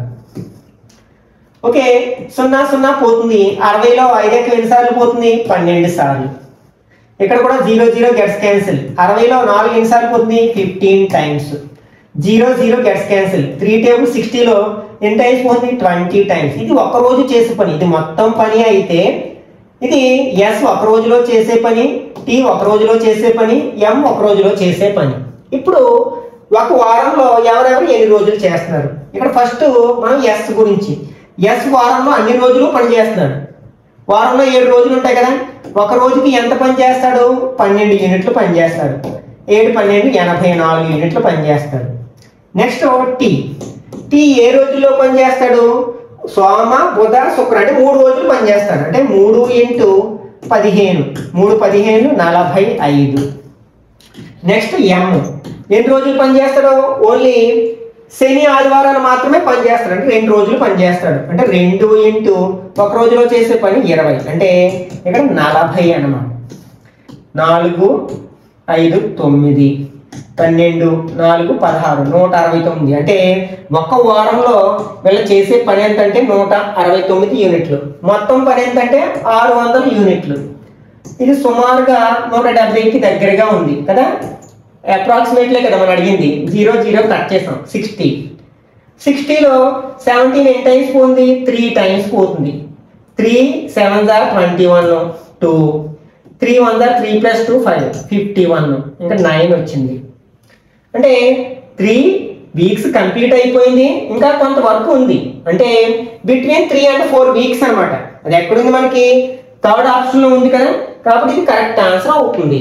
ఓకే సున్నా సున్నా పోతుంది అరవైలో ఐదుకి ఎన్నిసార్లు పోతుంది పన్నెండు సార్లు ఇక్కడ కూడా జీరో జీరో గెట్స్ క్యాన్సిల్ అరవైలో నాలుగు ఎన్నిసార్లు పోతుంది fifteen times zero zero gets cancel three table సిక్స్టీలో ఎన్ని టైమ్స్ పోతుంది ట్వంటీ టైమ్స్ ఇది ఒక రోజు చేసే పని ఇది మొత్తం పని అయితే ఇది ఎస్ ఒక రోజులో చేసే పని టీ ఒక రోజులో చేసే పని ఎం ఒక రోజులో చేసే పని ఇప్పుడు ఒక వారంలో ఎవరెవరు ఎన్ని రోజులు చేస్తున్నారు ఇక్కడ ఫస్ట్ మనం ఎస్ గురించి ఎస్ వారంలో అన్ని రోజులు పని చేస్తున్నాడు వారంలో ఏడు రోజులు ఉంటాయి కదా ఒక రోజుకి ఎంత పని చేస్తాడు పన్నెండు యూనిట్లు పని చేస్తాడు ఏడు పన్నెండు ఎనభై నాలుగు యూనిట్లు పని చేస్తాడు నెక్స్ట్ టీ టీ ఏ రోజుల్లో పని చేస్తాడు సోమ బుధ శుక్ర అంటే మూడు రోజులు పని చేస్తాడు అంటే మూడు ఇంటూ పదిహేను మూడు పదిహేను నలభై ఐదు నెక్స్ట్ ఎం ఎన్ని రోజులు పని చేస్తాడు ఓన్లీ శని ఆదివారాలు మాత్రమే పని చేస్తాడు అంటే రెండు రోజులు పని చేస్తాడు అంటే రెండు ఇంటూ ఒక రోజులో చేసే పని ఇరవై అంటే ఇక్కడ నలభై అన్నమాట నాలుగు ఐదు తొమ్మిది పన్నెండు నాలుగు పదహారు నూట అరవై తొమ్మిది అంటే ఒక్క వారంలో వీళ్ళు చేసే పని ఎంతంటే నూట అరవై తొమ్మిది యూనిట్లు మొత్తం పని ఎంతంటే ఆరు వందల యూనిట్లు ఇది సుమారుగా నూట డెబ్బైకి దగ్గరగా ఉంది కదా అప్రాక్సిమేట్లే కదా మనం అడిగింది జీరో జీరో కట్ చేసాం సిక్స్టీ సిక్స్టీలో సెవెంటీన్ ఎన్ని టైమ్స్ పోతుంది త్రీ టైమ్స్ పోతుంది three seven are twenty one two three one jar three plus two five fifty one ఇంకా నైన్ వచ్చింది అంటే త్రీ వీక్స్ కంప్లీట్ అయిపోయింది ఇంకా కొంత వర్క్ ఉంది అంటే between three and four weeks అన్నమాట అది ఎక్కడుంది మనకి థర్డ్ ఆప్షన్ లో ఉంది కదా కాబట్టి ఇది కరెక్ట్ ఆన్సర్ అవుతుంది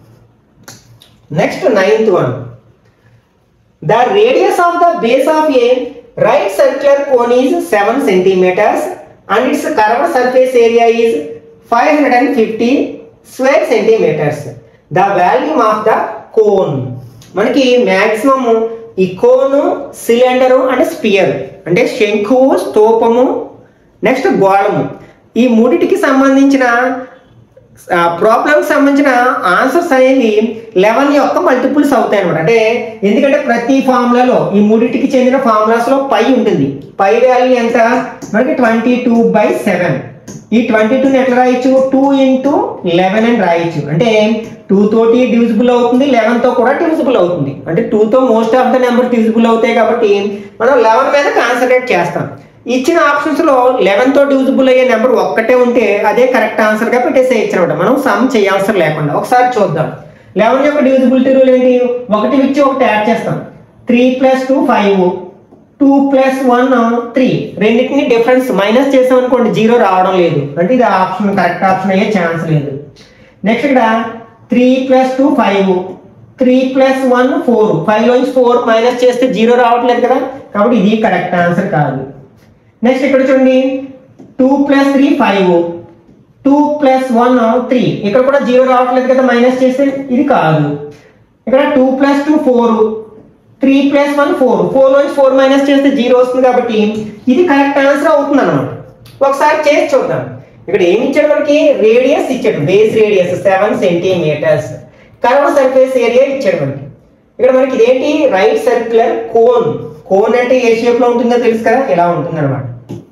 next ninth one The radius of the base of a right circular cone is 7 centimeters and its curved surface area is 550 square centimeters. The volume of the cone. మనకి maximum ఈ cone cylinder and spear అంటే శంఖువు స్తూపము next గోళము ఈ మూడిటికి సంబంధించిన problems సంబంధించిన answers అనేది eleven యొక్క multiples అవుతాయి అనమాట అంటే ఎందుకంటే ప్రతి ఫార్ములాలో ఈ మూడింటికి చెందిన ఫార్ములాస్ లో పై ఉంటుంది పై వాల్యూ ఎంత మనకి ట్వంటీ టూ బై సెవెన్ ఈ ట్వంటీ టూని ఎట్లా రాయొచ్చు టూ ఇంటూ లెవెన్ అని రాయొచ్చు అంటే టూ తోటి డివిజిబుల్ అవుతుంది లెవెన్ తో కూడా డివిజిబుల్ అవుతుంది అంటే టూ తో most of the number divisible అవుతాయి కాబట్టి మనం లెవెన్ మీద కాన్సన్ట్రేట్ చేస్తాం ఇచ్చిన ఆప్షన్స్ లో లెవెన్ తో డివిజిబుల్ అయ్యే నెంబర్ ఒక్కటే ఉంటే అదే కరెక్ట్ ఆన్సర్ గా పెట్టేసేయచ్చు అనమాట మనం సమ్ చేయవసరం లేకుండా ఒకసారి చూద్దాం లెవెన్ యొక్క డివిజిబిలిటీ రూల్ ఏంటి ఒకటి ఇచ్చి ఒకటి యాడ్ చేస్తాం three plus two five two plus one three రెండింటిని డిఫరెన్స్ మైనస్ చేసాం అనుకోండి జీరో రావడం లేదు అంటే ఇది ఆప్షన్ కరెక్ట్ ఆప్షన్ అయ్యే ఛాన్స్ లేదు నెక్స్ట్ ఇక్కడ three plus two five three plus one four five లోంచి ఫోర్ మైనస్ చేస్తే జీరో రావట్లేదు కదా కాబట్టి ఇది కరెక్ట్ ఆన్సర్ కాదు నెక్స్ట్ ఇక్కడ చూడండి two plus three five two plus one three ఇక్కడ కూడా జీరో రావట్లేదు కదా మైనస్ చేస్తే ఇది కాదు ఇక్కడ two plus two four three plus one four four నుంచి ఫోర్ మైనస్ చేస్తే జీరో వస్తుంది కాబట్టి ఇది కరెక్ట్ ఆన్సర్ అవుతుంది అనమాట ఒకసారి చేసి చూద్దాం ఇక్కడ ఏమి ఇచ్చాడు మనకి రేడియస్ ఇచ్చాడు base radius seven centimetres curve surface area ఇచ్చాడు మనకి ఇక్కడ మనకి ఇదేంటి రైట్ సర్క్యులర్ కోన్ కోన్ అంటే ఏ షేప్ లో ఉంటుందో తెలుసు కదా ఇలా ఉంటుంది అనమాట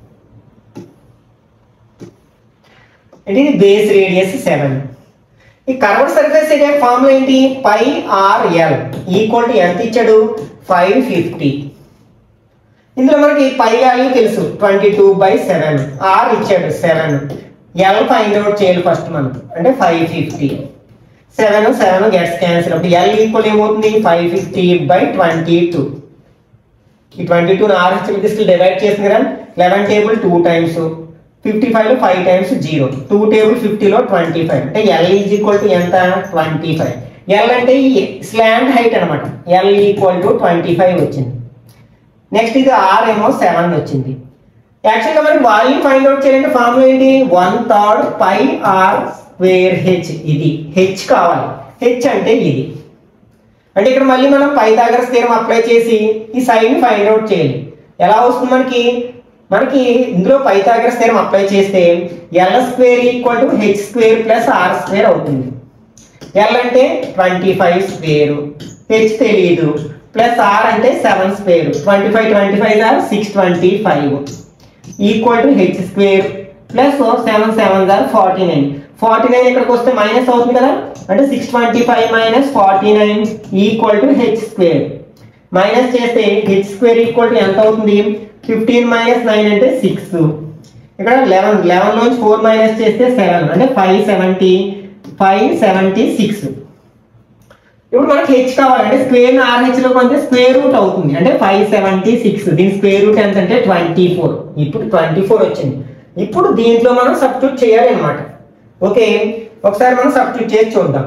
ఇది బేస్ రేడియస్ సెవెన్ ఈ కర్వ్డ్ సర్ఫేస్ ఏరియా ఫార్ములా ఏంటి pi R L equal to ఎంత ఇచ్చాడు ఫైవ్ ఫిఫ్టీ ఇందులో మనకి పై వాల్యూ తెలుసు twenty two by seven R ఇచ్చాడు సెవెన్ ఎల్ ఫైండ్ అవుట్ చేయాలి ఫస్ట్ మనం అంటే five fifty seven seven gets cancel అప్పుడు ఎల్ ఈక్వల్ ఏమవుతుంది five fifty by twenty two ఈ ట్వంటీ టూ ఆర్హెచ్ తీసుకెళ్ళి డివైడ్ చేసింది కదా eleven table two times fifty five లో five times zero two table ఫిఫ్టీలో ట్వంటీ ఫైవ్ అంటే ఎల్ ఈజ్ ఈక్వల్ టు ఎంత ట్వంటీ ఫైవ్ ఎల్ అంటే ఈ స్లాండ్ హైట్ అనమాట L equal to twenty five వచ్చింది నెక్స్ట్ ఇది ఆర్ ఏమో సెవెన్ వచ్చింది యాక్చువల్గా మనకి వాల్యూమ్ ఫైండ్ అవుట్ చేయాలంటే ఫార్ములా ఏంటి one third pi R square H ఇది హెచ్ కావాలి హెచ్ అంటే ఇది అంటే ఇక్కడ మళ్ళీ మనం పైథాగరస్ థీరం అప్లై చేసి ఈ సైన్ ఫైండ్ అవుట్ చేయాలి ఎలా వస్తుంది మనకి మనకి ఇందులో పైథాగరస్ థీరం అప్లై చేస్తే L square equal to H square plus R square అవుతుంది ఎల్ అంటే ట్వంటీ ఫైవ్ స్క్వేర్ హెచ్ తెలియదు ప్లస్ ఆర్ అంటే seven square twenty five twenty five are six twenty five equal to H square plus seven seven are forty nine forty nine ఇక్కడికి వస్తే minus అవుతుంది కదా అంటే six twenty five minus forty nine equal to H square minus చేస్తే H square equal to ఎంత అవుతుంది fifteen minus nine అంటే six ఇక్కడ లెవెన్ లెవెన్ నుంచి ఫోర్ మైనస్ చేస్తే సెవెన్ అంటే five seventy five seventy six ఇప్పుడు మనకి హెచ్ కావాలంటే స్క్వేర్ ఆర్హెచ్ లో కొంటే స్క్వేర్ రూట్ అవుతుంది అంటే ఫైవ్ సెవెంటీ సిక్స్ దీని స్క్వేర్ రూట్ ఎంత అంటే ట్వంటీ ఫోర్ ఇప్పుడు ట్వంటీ ఫోర్ వచ్చింది ఇప్పుడు దీంట్లో మనం సబ్స్టిట్యూట్ చేయాలి అనమాట ఓకే ఒకసారి మనం సబ్స్టిట్యూట్ చేసి చూద్దాం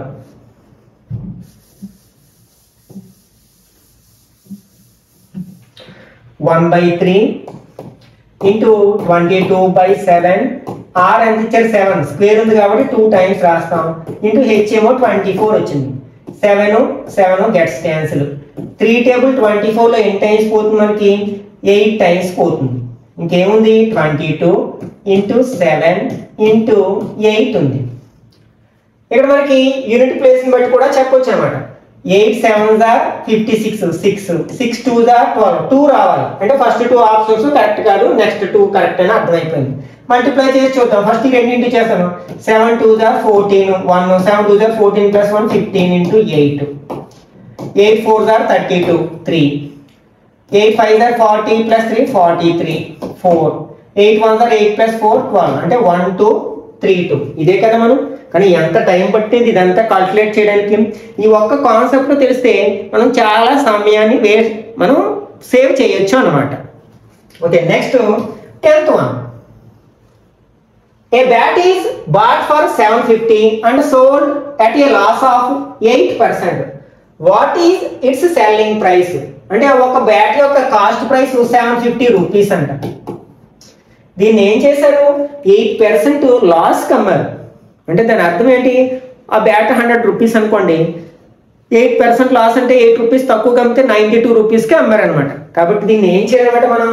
one by three into twenty two by seven R ఎంత ఇచ్చారు సెవెన్ స్క్వేర్ ఉంది కాబట్టి టూ టైమ్స్ రాస్తాం ఇంటూ హెచ్ ఏమో ట్వంటీ ఫోర్ వచ్చింది seven seven gets cancel three table twenty ఫోర్లో ఎన్ని టైమ్స్ పోతుంది మనకి ఎయిట్ టైమ్స్ పోతుంది ఇంకేముంది twenty two into seven into eight ఉంది ఇక్కడ మనకి యూనిట్ ప్లేస్ని బట్టి కూడా చెప్పొచ్చు అనమాట ఎయిట్ సెవెన్ దా fifty six six six two దా ట్వెల్వ్ టూ రావాలి అంటే ఫస్ట్ టూ ఆప్షన్స్ కరెక్ట్ కాదు నెక్స్ట్ టూ కరెక్ట్ అని అర్థమైపోయింది మల్టిప్లై చేసి చూద్దాం ఫస్ట్ రెండింటి చేస్తాను సెవెన్ టూ దా ఫోర్టీన్ వన్ సెవెన్ టూ దా fourteen plus one fifteen into eight eight four Dar thirty two three eight five దార్ forty plus three forty three four eight one దార్ ఎయిట్ ప్లస్ ఫోర్ ట్వెల్వ్ అంటే one two three two ఇదే కదా మనం కానీ ఎంత time పట్టింది ఇదంతా కాల్కులేట్ చేయడానికి ఈ ఒక్క కాన్సెప్ట్ తెలిస్తే మనం చాలా సమయాన్ని వేస్ట్ మనం సేవ్ చేయొచ్చు అనమాట okay next tenth one A bat is bought for 750 and sold at a loss of 8%. What is its selling price? అంటే ఒక బ్యాట్ యొక్క cost price seven fifty rupees అంట దీన్ని ఏం చేశారు ఎయిట్ పర్సెంట్ లాస్ కమ్మారు అంటే దాని అర్థం ఏంటి ఆ బ్యాట్ హండ్రెడ్ రూపీస్ అనుకోండి ఎయిట్ పర్సెంట్ లాస్ అంటే ఎయిట్ రూపీస్ తక్కువ కమ్మితే నైంటీ టూ రూపీస్కి అమ్మారనమాట కాబట్టి దీన్ని ఏం చేయాలన్నమాట మనం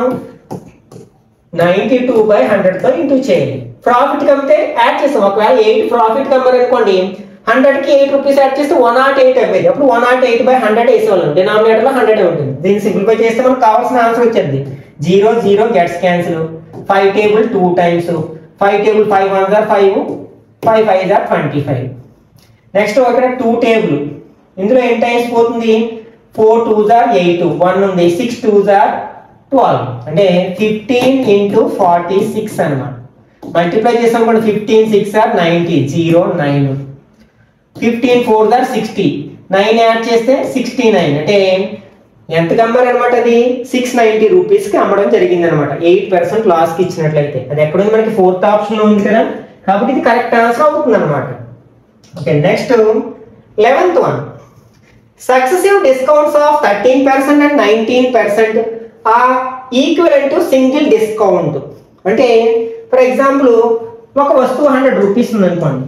నైంటీ టూ బై హండ్రెడ్తో ఇంటూ చేయాలి ప్రాఫిట్ కమితే యాడ్ చేస్తాం ఒకవేళ ఎయిట్ ప్రాఫిట్ కమ్మారు అనుకోండి హండ్రెడ్కి ఎయిట్ రూపీస్ యాడ్ చేస్తే వన్ నాట్ ఎయిట్ అయిపోయింది అప్పుడు one nought eight by hundred వేసేవాళ్ళం డినామినేటర్లో హండ్రెడ్ ఉంటుంది దీన్ని సింప్లిఫై చేస్తే మనకు కావాల్సిన ఆన్సర్ వచ్చేది zero zero gets cancel five table two times five table five one జార్ five five five jar twenty five next ఇక్కడ టూ టేబుల్ ఇందులో ఎన్ని టైమ్స్ పోతుంది ఫోర్ టూ జార్ ఎయిట్ వన్ ఉంది సిక్స్ టూ జార్ ట్వెల్వ్ అంటే ఫిఫ్టీన్ ఇంటూ ఫార్టీ సిక్స్ అనమాట మల్టిప్లై చేసాం కూడా fifteen six are ninety zero nine fifteen four దార్ సిక్స్టీ నైన్ యాడ్ చేస్తే సిక్స్టీ నైన్ అంటే ఎంతకు అమ్మారు అనమాట అది సిక్స్ నైన్టీ రూపీస్కి అమ్మడం జరిగింది అనమాట ఎయిట్ పర్సెంట్ లాస్కి ఇచ్చినట్లయితే అది ఎక్కడుంది మనకి ఫోర్త్ ఆప్షన్ ఉంది కదా కాబట్టి ఇది కరెక్ట్ ఆన్సర్ అవుతుంది అనమాట okay next eleventh one successive discounts of thirteen percent and nineteen percent are equal to single discount అంటే ఫర్ ఎగ్జాంపుల్ ఒక వస్తువు హండ్రెడ్ రూపీస్ ఉందనుకోండి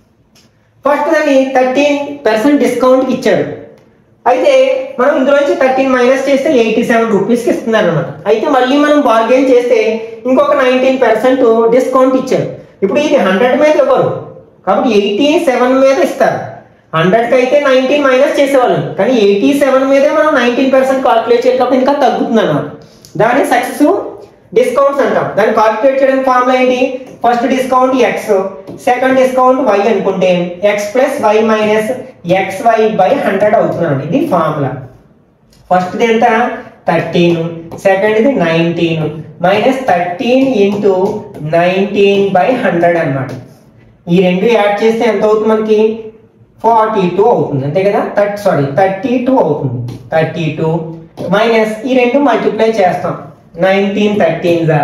ఫస్ట్ దాన్ని థర్టీన్ పర్సెంట్ డిస్కౌంట్కి ఇచ్చాడు అయితే మనం ఇందులోంచి థర్టీన్ మైనస్ చేస్తే ఎయిటీ సెవెన్ రూపీస్కి ఇస్తున్నారు అనమాట అయితే మళ్ళీ మనం బార్గెన్ చేస్తే ఇంకొక నైన్టీన్ పర్సెంట్ డిస్కౌంట్ ఇచ్చారు ఇప్పుడు ఇది హండ్రెడ్ మీద ఇవ్వరు కాబట్టి ఎయిటీ సెవెన్ మీద ఇస్తారు హండ్రెడ్కి అయితే నైన్టీన్ మైనస్ చేసేవాళ్ళం కానీ ఎయిటీ సెవెన్ మీదే మనం నైన్టీన్ పర్సెంట్ కాల్కులేట్ చేసేటప్పుడు ఇంకా తగ్గుతుంది అనమాట దాని సక్సెస్ డిస్కౌంట్స్ అంటాం దాన్ని కాల్కులేట్ చేయడానికి ఫార్ములా ఏంటి first discount X second discount Y అనుకుంటే X plus Y minus X Y by hundred అవుతున్నాడు ఇది ఫార్ములా ఫస్ట్ది ఎంత థర్టీన్ సెకండ్ది nineteen minus thirteen into nineteen by hundred అన్నమాట ఈ రెండు యాడ్ చేస్తే ఎంత అవుతుంది మనకి ఫార్టీ టూ అవుతుంది అంతే కదా థర్టీ సారీ థర్టీ టూ అవుతుంది థర్టీ టూ మైనస్ ఈ రెండు మల్టిప్లై చేస్తాం నైన్టీన్ థర్టీన్ జా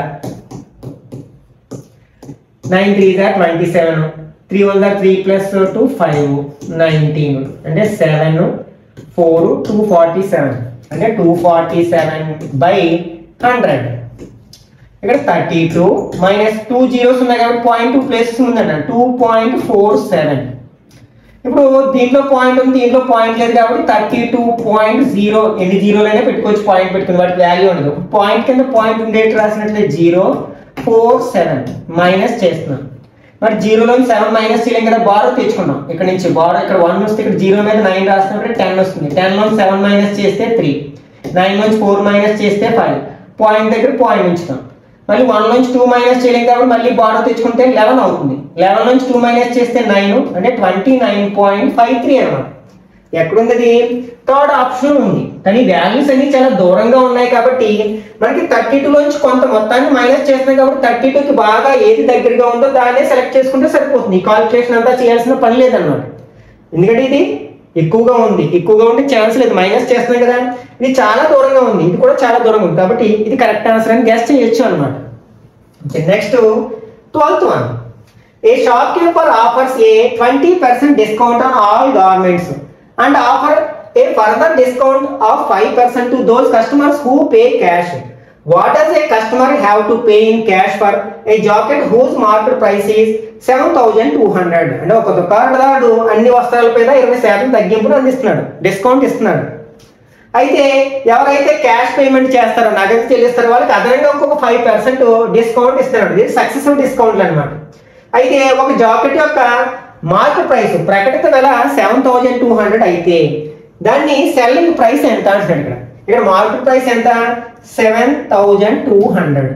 నైన్ త్రీ జా ట్వంటీ సెవెన్ త్రీ వన్ జా three plus two five nineteen అంటే seven four two forty seven అంటే two forty seven by hundred ఇక్కడ thirty two minus two zeros ఉన్నాయి కాబట్టి పాయింట్ టూ ప్లేసెస్ ఉందన్న two point four seven ఇప్పుడు దీంట్లో point ఉంది దీంట్లో పాయింట్ లేదు కాబట్టి థర్టీ టూ పాయింట్ జీరో ఎన్ని జీరోలైనా పెట్టుకోవచ్చు పాయింట్ పెట్టుకుని వాటి వాల్యూ ఉండదు పాయింట్ కింద పాయింట్ ఉండేటి రాసినట్లయితే జీరో ఫోర్ సెవెన్ మైనస్ చేస్తున్నాం మరి జీరోలో సెవెన్ మైనస్ చేయలేం కదా బారో తెచ్చుకున్నాం ఇక్కడ నుంచి బారో ఇక్కడ వన్ వస్తే ఇక్కడ జీరో మీద నైన్ రాసినప్పుడు టెన్ వస్తుంది టెన్ లో సెవెన్ మైనస్ చేస్తే త్రీ నైన్ నుంచి ఫోర్ మైనస్ చేస్తే ఫైవ్ పాయింట్ దగ్గర పాయింట్ ఉంచుతాం మళ్ళీ వన్ నుంచి టూ మైనస్ చేయలేం కాబట్టి మళ్ళీ బారో తెచ్చుకుంటే లెవెన్ అవుతుంది లెవెన్ నుంచి టూ మైనస్ చేస్తే నైన్ అంటే twenty nine point five three అనమాట ఎక్కడుంది అది థర్డ్ ఆప్షన్ ఉంది కానీ వాల్యూస్ అన్ని చాలా దూరంగా ఉన్నాయి కాబట్టి మనకి థర్టీ టూ నుంచి కొంత మొత్తాన్ని మైనస్ చేస్తున్నాయి కాబట్టి థర్టీ టూకి బాగా ఏది దగ్గరగా ఉందో దాన్నే సెలెక్ట్ చేసుకుంటే సరిపోతుంది ఈ కాల్కులేషన్ అంతా చేయాల్సిన పని లేదన్నమాట ఎందుకంటే ఇది ఎక్కువగా ఉంది ఎక్కువగా ఉండే ఛాన్స్ లేదు మైనస్ చేస్తున్నాం కదా ఇది చాలా దూరంగా ఉంది ఇది కూడా చాలా దూరంగా ఉంది కాబట్టి ఇది కరెక్ట్ ఆన్సర్ అని గెస్ట్ చేయొచ్చు అనమాట next twelfth one a shopkeeper offers a twenty percent discount on all garments and offer a further discount of five percent to those customers who pay cash what does a customer have to pay in cash for a jacket whose market price is seven thousand two hundred అంటే ఒక దుకాణదారుడు అన్ని వస్త్రాల మీద ఇరవై శాతం తగ్గింపును అందిస్తున్నాడు discount ఇస్తున్నాడు అయితే ఎవరైతే క్యాష్ పేమెంట్ చేస్తారో నగదు చెల్లిస్తారో వాళ్ళకి అదనంగా ఇంకొక ఫైవ్ పర్సెంట్ డిస్కౌంట్ ఇస్తున్నాడు ఇది సక్సెసివ్ డిస్కౌంట్లు అనమాట అయితే ఒక జాకెట్ యొక్క మార్కెట్ ప్రైస్ ప్రకటిత ధర సెవెన్ థౌజండ్ టూ హండ్రెడ్ అయితే దాన్ని సెల్లింగ్ ప్రైస్ ఎంత అంటున్నాడు ఇక్కడ ఇక్కడ మార్కెట్ ప్రైస్ ఎంత seven thousand two hundred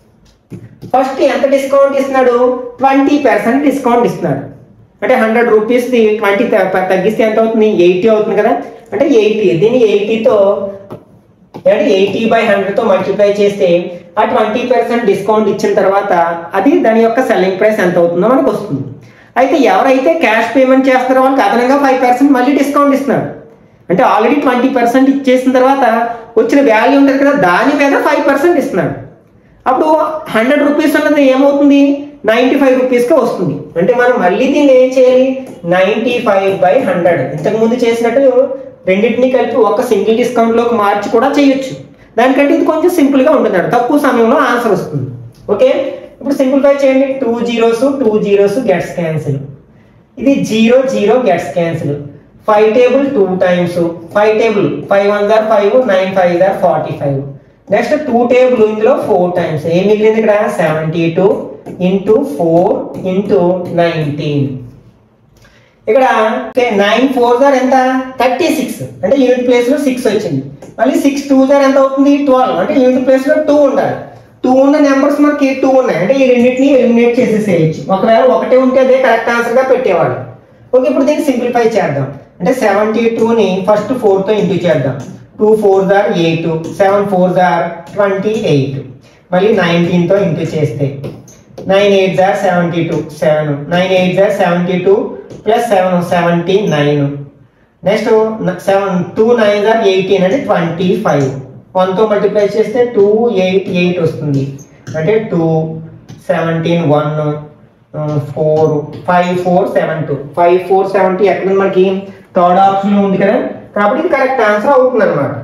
first ఎంత డిస్కౌంట్ ఇస్తున్నాడు ట్వంటీ పర్సెంట్ డిస్కౌంట్ ఇస్తున్నాడు అంటే హండ్రెడ్ రూపీస్ ట్వంటీ తగ్గిస్తే ఎంత అవుతుంది ఎయిటీ అవుతుంది కదా అంటే ఎయిటీ దీన్ని ఎయిటీతో అంటే ఎయిటీ బై హండ్రెడ్తో మల్టిప్లై చేస్తే ఆ ట్వంటీ పర్సెంట్ డిస్కౌంట్ ఇచ్చిన తర్వాత అది దాని యొక్క సెల్లింగ్ ప్రైస్ ఎంత అవుతుందో మనకు వస్తుంది అయితే ఎవరైతే క్యాష్ పేమెంట్ చేస్తారో వాళ్ళకి అదనంగా ఫైవ్ పర్సెంట్ మళ్ళీ డిస్కౌంట్ ఇస్తున్నాడు అంటే ఆల్రెడీ ట్వంటీ పర్సెంట్ ఇచ్చేసిన తర్వాత వచ్చిన వాల్యూ ఉంటుంది కదా దాని మీద ఫైవ్ పర్సెంట్ ఇస్తున్నాడు అప్పుడు హండ్రెడ్ రూపీస్ అన్నది ఏమవుతుంది నైంటీ ఫైవ్ రూపీస్కే వస్తుంది అంటే మనం మళ్ళీ దీన్ని ఏం చేయాలి నైంటీ ఫైవ్ బై హండ్రెడ్ ఇంతకుముందు చేసినట్టు రెండింటిని కలిపి ఒక సింగిల్ డిస్కౌంట్లోకి మార్చి కూడా చేయొచ్చు దానికంటే ఇది కొంచెం సింపుల్గా ఉంటుంది తక్కువ సమయంలో ఆన్సర్ వస్తుంది ఓకే ఇప్పుడు సింప్లిఫై చేయండి two zeros two zeros gets cancel ఇది zero zero gets cancel five table two times five table five one దార్ ఫైవ్ నైన్ ఫైవ్ దార్ forty five next two table ఇందులో ఫోర్ టైమ్స్ ఏం మిగిలింది ఇక్కడ seventy two into four into nineteen ఇక్కడ nine four దార్ ఎంత థర్టీ సిక్స్ అంటే యూనిట్ ప్లేస్ లో సిక్స్ వచ్చింది మళ్ళీ సిక్స్ టూ దార్ ఎంత అవుతుంది ట్వెల్వ్ అంటే యూనిట్ ప్లేస్ లో టూ ఉండాలి టూ ఉన్న నెంబర్స్ మనకి టూ ఉన్నాయి అంటే ఈ రెండింటిని ఎలిమినేట్ చేసేసేయచ్చు ఒకవేళ ఒకటే ఉంటే అదే కరెక్ట్ ఆన్సర్ గా పెట్టేవాడు ఓకే ఇప్పుడు దీన్ని సింప్లిఫై చేద్దాం అంటే సెవెంటీ టూని ఫస్ట్ ఫోర్తో ఇంటూ చేద్దాం two four Dar eight seven four Dar twenty eight మళ్ళీ నైన్టీన్తో ఇంటూ చేస్తే నైన్ ఎయిట్ జార్ seventy two seven nine eight జార్ seventy two plus seven seventy nine next seven two nine జార్ ఎయిటీన్ అంటే ట్వంటీ ఫైవ్ వన్తో మల్టిప్లై చేస్తే టూ ఎయిట్ ఎయిట్ వస్తుంది అంటే two seventeen one four five four seven two five four seventy ఎక్కడ ఉంది మనకి థర్డ్ ఆప్షన్ ఉంది కదా కాబట్టి ఇది కరెక్ట్ ఆన్సర్ అవుతుంది అనమాట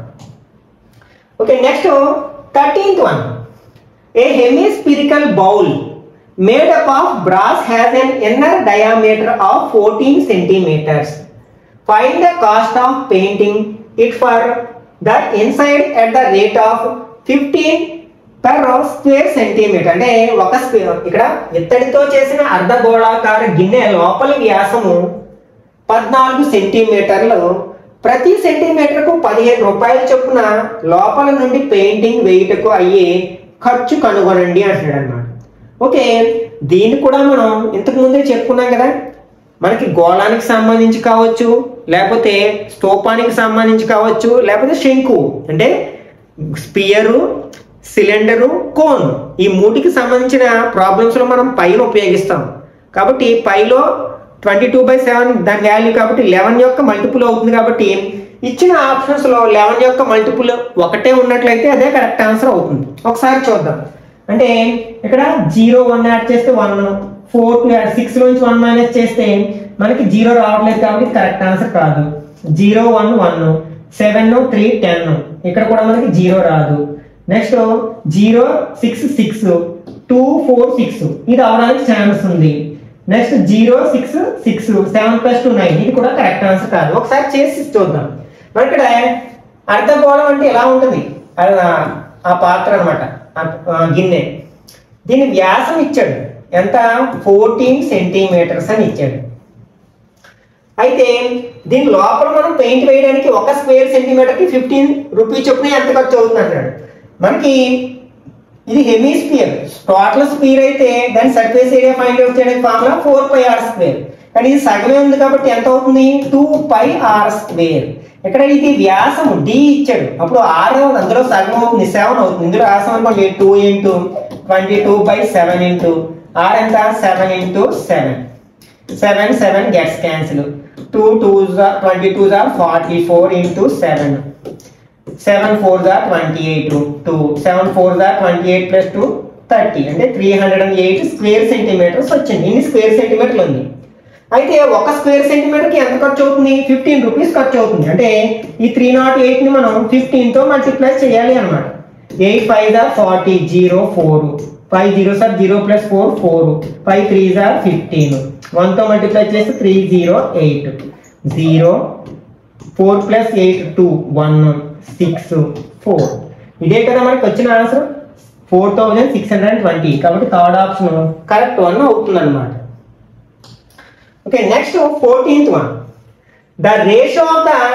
okay next thirteenth one a hemispherical bowl made up of brass has an inner diameter of 14 centimeters. Find the cost of painting it for the inside at the rate of 15 per square centimetre అంటే ఒక square ఇక్కడ ఇత్తడితో చేసిన అర్ధగోళాకార గిన్నె లోపలి వ్యాసము పద్నాలుగు సెంటీమీటర్లు ప్రతి సెంటీమీటర్కు పదిహేను రూపాయల చొప్పున లోపల నుండి పెయింటింగ్ వేయుటకు అయ్యే ఖర్చు కనుగొనండి అంటున్నాడు అన్నమాట ఓకే దీన్ని కూడా మనం ఇంతకు ముందే చెప్పుకున్నాం కదా మనకి గోళానికి సంబంధించి కావచ్చు లేకపోతే స్తూపానికి సంబంధించి కావచ్చు లేకపోతే శంకు అంటే స్పియరు సిలిండరు కోన్ ఈ మూటికి సంబంధించిన ప్రాబ్లమ్స్లో మనం పైన ఉపయోగిస్తాం కాబట్టి పైలో ట్వంటీ టూ బై సెవెన్ దాని వాల్యూ కాబట్టి లెవెన్ యొక్క మల్టిపుల్ అవుతుంది కాబట్టి ఇచ్చిన ఆప్షన్స్లో లెవెన్ యొక్క మల్టిపుల్ ఒకటే ఉన్నట్లయితే అదే కరెక్ట్ ఆన్సర్ అవుతుంది ఒకసారి చూద్దాం అంటే ఇక్కడ జీరో వన్ యాడ్ చేస్తే one four two add six నుంచి వన్ మైనస్ చేస్తే మనకి జీరో రావట్లేదు కాబట్టి కరెక్ట్ ఆన్సర్ కాదు zero one one seven three ten ఇక్కడ కూడా మనకి జీరో రాదు next zero six six two four six ఇది అవడానికి ఛాన్స్ ఉంది next zero six six seven plus two nine ఇది కూడా కరెక్ట్ ఆన్సర్ కాదు ఒకసారి చేసి చూద్దాం మరి ఇక్కడ అర్ధగోళం అంటే ఎలా ఉంటుంది అది ఆ- ఆ పాత్ర అనమాట గిన్నె దీని వ్యాసం ఇచ్చాడు ఎంత ఫోర్టీన్ సెంటీమీటర్స్ అని ఇచ్చాడు అయితే దీని లోపల మనం పెయింట్ వేయడానికి ఒక స్క్వేర్ సెంటీమీటర్ కి ఫిఫ్టీన్ రూపీస్ చొప్పున ఎంత ఖర్చు అవుతుంది అన్నాడు మనకి ఇది హెమీ స్పియర్ టోటల్ స్పియర్ అయితే దాని సర్ఫేస్ ఏరియా ఫైండ్ అవుట్ చేయడానికి formula four pi R square కానీ ఇది సగమే ఉంది కాబట్టి ఎంత అవుతుంది టూ పై ఆర్ స్క్వేర్ ఇక్కడ ఇది వ్యాసం డి ఇచ్చాడు అప్పుడు ఆర్ అందులో సగం అవుతుంది సెవెన్ అవుతుంది ఇందులో రాసాం అనుకోండి two into twenty two by seven into R ఎంత seven into seven seven seven gets cancel two two twenty two జార్ forty four into seven seven four jar twenty eight two seven four jar twenty eight plus two thirty అంటే three hundred and eight square centimetres వచ్చింది ఇన్ని square సెంటీమీటర్లు ఉంది అయితే ఒక square సెంటీమీటర్కి ఎంత ఖర్చు అవుతుంది ఫిఫ్టీన్ రూపీస్ ఖర్చు అవుతుంది అంటే ఈ త్రీ నాట్ ఎయిట్ని మనం ఫిఫ్టీన్తో మల్టిప్లై చేయాలి అనమాట ఎయిట్ ఫైవ్ జార్ forty zero four five zero sir zero plus four four five three జార్ ఫిఫ్టీన్ వన్తో మల్టిప్లై చేస్తే three zero eight zero four plus eight two one six four ఇదే కదా మనకి వచ్చిన answer four thousand six hundred and twenty కాబట్టి third option correct one అవుతుంది అనమాట okay next fourteenth one the ratio of the